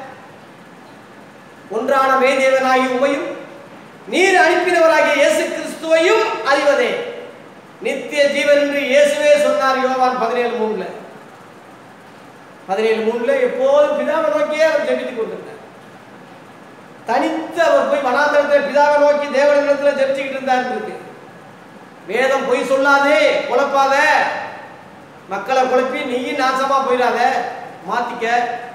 [SPEAKER 1] ஒன்றான மேதேவனாகி உமையும் நீர் அனுப்பினவராகிய இயேசு கிறிஸ்துவையும் அறிவதே நித்திய ஜீவன் என்று இயேசுவே சொன்னார் யோவான் பதினேழு மூணுல பதினேழு மூணுல எப்போதும் பிதாவை நோக்கியே அவர் ஜெபித்துக் கொண்டிருந்தார் தனித்து அவர் போய் வனாந்தரத்தில் பிதாவை நோக்கி தேவனிடத்தில் ஜெபிச்சுக்கிட்டு இருந்தார் இருக்கு வேதம் பொய் சொல்லாதே குழப்பாத மக்களை குழப்பி நீயும் நாசமா போயிடாத மாத்திக்க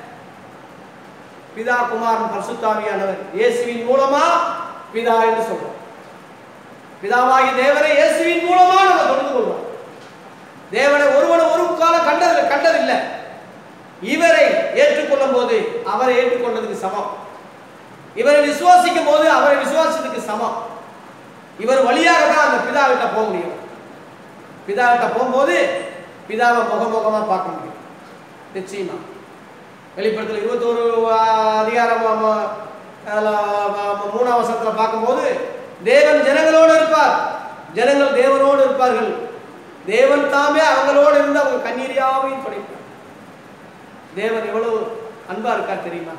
[SPEAKER 1] பிதா குமாரன் பரிசுத்தாவியானவர் இயேசுவின் மூலமா பிதா என்று சொல்றோம் பிதாவாகி தேவனை இயேசுவின் மூலமா நம்ம தொழுது கொள்வோம் தேவனை ஒருவனை ஒரு காலம் கண்டதில்லை கண்டதில்லை இவரை ஏற்றுக்கொள்ளும் போது அவரை ஏற்றுக்கொண்டதுக்கு சமம் இவரை விசுவாசிக்கும் போது அவரை விசுவாசத்துக்கு சமம் இவர் வழியாக தான் அந்த பிதாவிட்ட போக முடியும் பிதாவிட்ட போகும்போது பிதாவை முகமுகமா பார்க்க முடியும் நிச்சயமா வெளிப்படத்தில் இருபத்தோரு அதிகாரம் ஆ, ஆ, அதுல, ஆ, மூணாம் வசனத்தில் பார்க்கும்போது தேவன் ஜனங்களோடு இருப்பார் ஜனங்கள் தேவனோடு இருப்பார்கள் தேவன் தாமே அவங்களோடு இருந்து அவங்க கண்ணீரியாவையும் படைப்பார் தேவன் எவ்வளவு அன்பா இருக்கார் தெரியுமா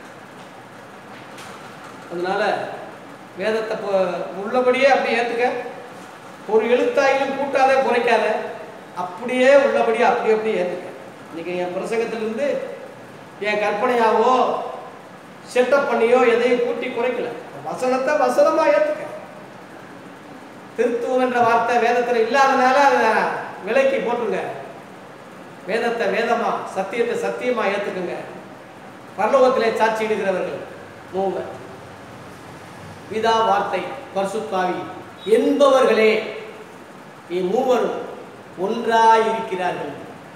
[SPEAKER 1] அதனால வேதத்தை போ- உள்ளபடியே அப்படியே ஏத்துக்க ஒரு எழுத்தாயிலும் கூட்டாத குறைக்காத அப்படியே உள்ளபடியே அப்படியே அப்படியே ஏத்துக்க இன்னைக்கு என் பிரசங்கத்திலிருந்து என் கற்பனையாவோ செட்டப் பண்ணியோ எதையும் கூட்டி குறைக்கல வசனத்தை வசனமா ஏத்துக்க திருத்துவம் என்ற வார்த்தை வேதத்துல இல்லாதனால அதை விலைக்கு போட்டுருங்க வேதத்தை வேதமா சத்தியத்தை சத்தியமா ஏத்துக்குங்க பரலோகத்திலே சாட்சி இடுகிறவர்கள் மூவர் பிதா வார்த்தை பரிசுத்தாவி என்பவர்களே இம்மூவரும் ஒன்றாயிருக்கிறார்கள்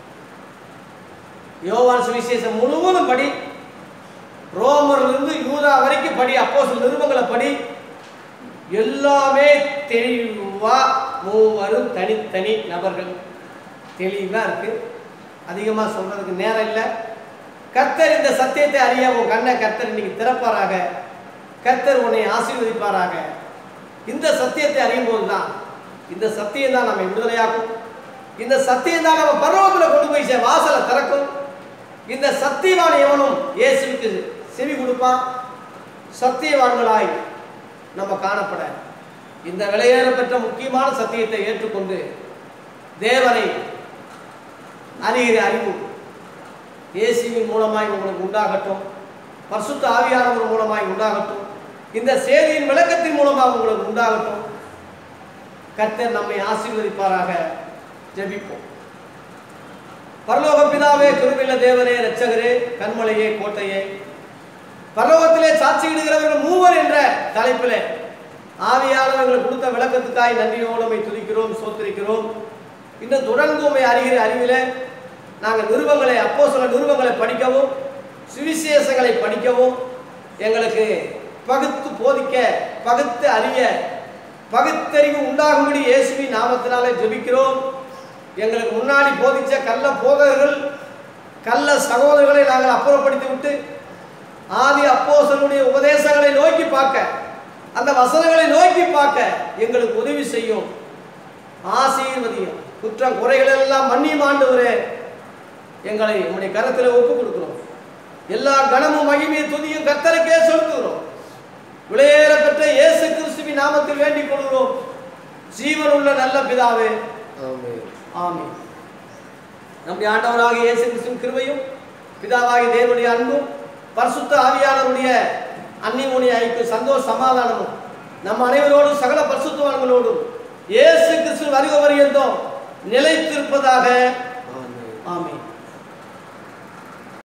[SPEAKER 1] யோவான் சுவிசேஷம் முழுவதும் படி ரோமர்லேருந்து யூதா வரைக்கும் படி அப்போ நிருபங்களை படி எல்லாமே தெளிவா மூவரும் தனித்தனி நபர்கள் தெளிவா இருக்கு அதிகமாக சொல்றதுக்கு நேரம் இல்லை கர்த்தர் இந்த சத்தியத்தை அறிய உன் கண்ணை கர்த்தர் இன்னைக்கு திறப்பாராக கர்த்தர் உன்னை ஆசீர்வதிப்பாராக இந்த சத்தியத்தை அறியும் போது தான் இந்த சத்தியம் தான் நம்மை விடுதலையாக்கும் இந்த சத்தியம் தான் நம்ம பருவத்தில் கொண்டு போய் சே- வாசலை திறக்கும் இந்த சத்தியவான் எவனும் இயேசுவுக்கு செவி கொடுப்பான் சத்தியவான்களாய் நம்ம காணப்பட இந்த விலையேற பெற்ற முக்கியமான சத்தியத்தை ஏற்றுக்கொண்டு தேவனை அறிகிற அறிவு இயேசுவின் மூலமாய் உங்களுக்கு உண்டாகட்டும் பரிசுத்த ஆவியானவர் மூலமாய் உண்டாகட்டும் இந்த செய்தியின் விளக்கத்தின் மூலமாக உங்களுக்கு உண்டாகட்டும் கர்த்தர் நம்மை ஆசீர்வதிப்பாராக ஜெபிப்போம் பரலோக பிதாவே குருவில்ல தேவனே இரட்சகரே கண்மலையே கோட்டையே பரலோகத்திலே சாட்சியிடுகிறவர்கள் மூவர் என்ற தலைப்பிலே ஆவியானவர்கள் கொடுத்த விளக்கத்துக்காய் நன்றியோடு உம்மை துதிக்கிறோம் சோத்திரிக்கிறோம் இன்னும் தொடர்ந்து உண்மை அறிகிற அறிவிலே நாங்கள் நிருபங்களை அப்போ சில நிருபங்களை படிக்கவும் சுவிசேஷங்களை படிக்கவும் எங்களுக்கு பகுத்து போதிக்க பகுத்து அறிய பகுத்தறிவு உண்டாகும்படி இயேசுவின் நாமத்தினாலே ஜெபிக்கிறோம் எங்களுக்கு முன்னாடி போதிச்ச கள்ள போதகர்கள் கள்ள சகோதரர்களை நாங்கள் அப்புறப்படுத்தி விட்டு ஆதி அப்போஸ்தலனுடைய உபதேசங்களை நோக்கி பார்க்க அந்த வசனங்களை நோக்கி பார்க்க எங்களுக்கு உதவி செய்யும் ஆசீர்வதியும் குற்றம் குறைகள் எல்லாம் மன்னியும் ஆண்டவரே எங்களை உம்முடைய கரத்தில் ஒப்பு கொடுக்கிறோம் எல்லா கணமும் மகிமையும் துதியும் கர்த்தருக்கே செலுத்துகிறோம் விளையேற பெற்ற இயேசு கிறிஸ்துவின் நாமத்தில் வேண்டிக் கொள்கிறோம் ஜீவனுள்ள நல்ல பிதாவே
[SPEAKER 2] ஆமென்
[SPEAKER 1] ஆமென் நம்முடைய ஆண்டவராக இயேசு கிறிஸ்துவின் கிருபையும் பிதாவாகிய தேவனுடைய அன்பும் பரிசுத்த ஆவியானவருடைய அன்னிமுனி ஐக்கிய சந்தோஷ சமாதானமும் நம் அனைவரோடும் சகல பரிசுத்தவான்களோடும் இயேசு கிறிஸ்து வருக வரியந்தோம் நிலைத்திருப்பதாக
[SPEAKER 2] ஆமென்
[SPEAKER 1] ஆமென்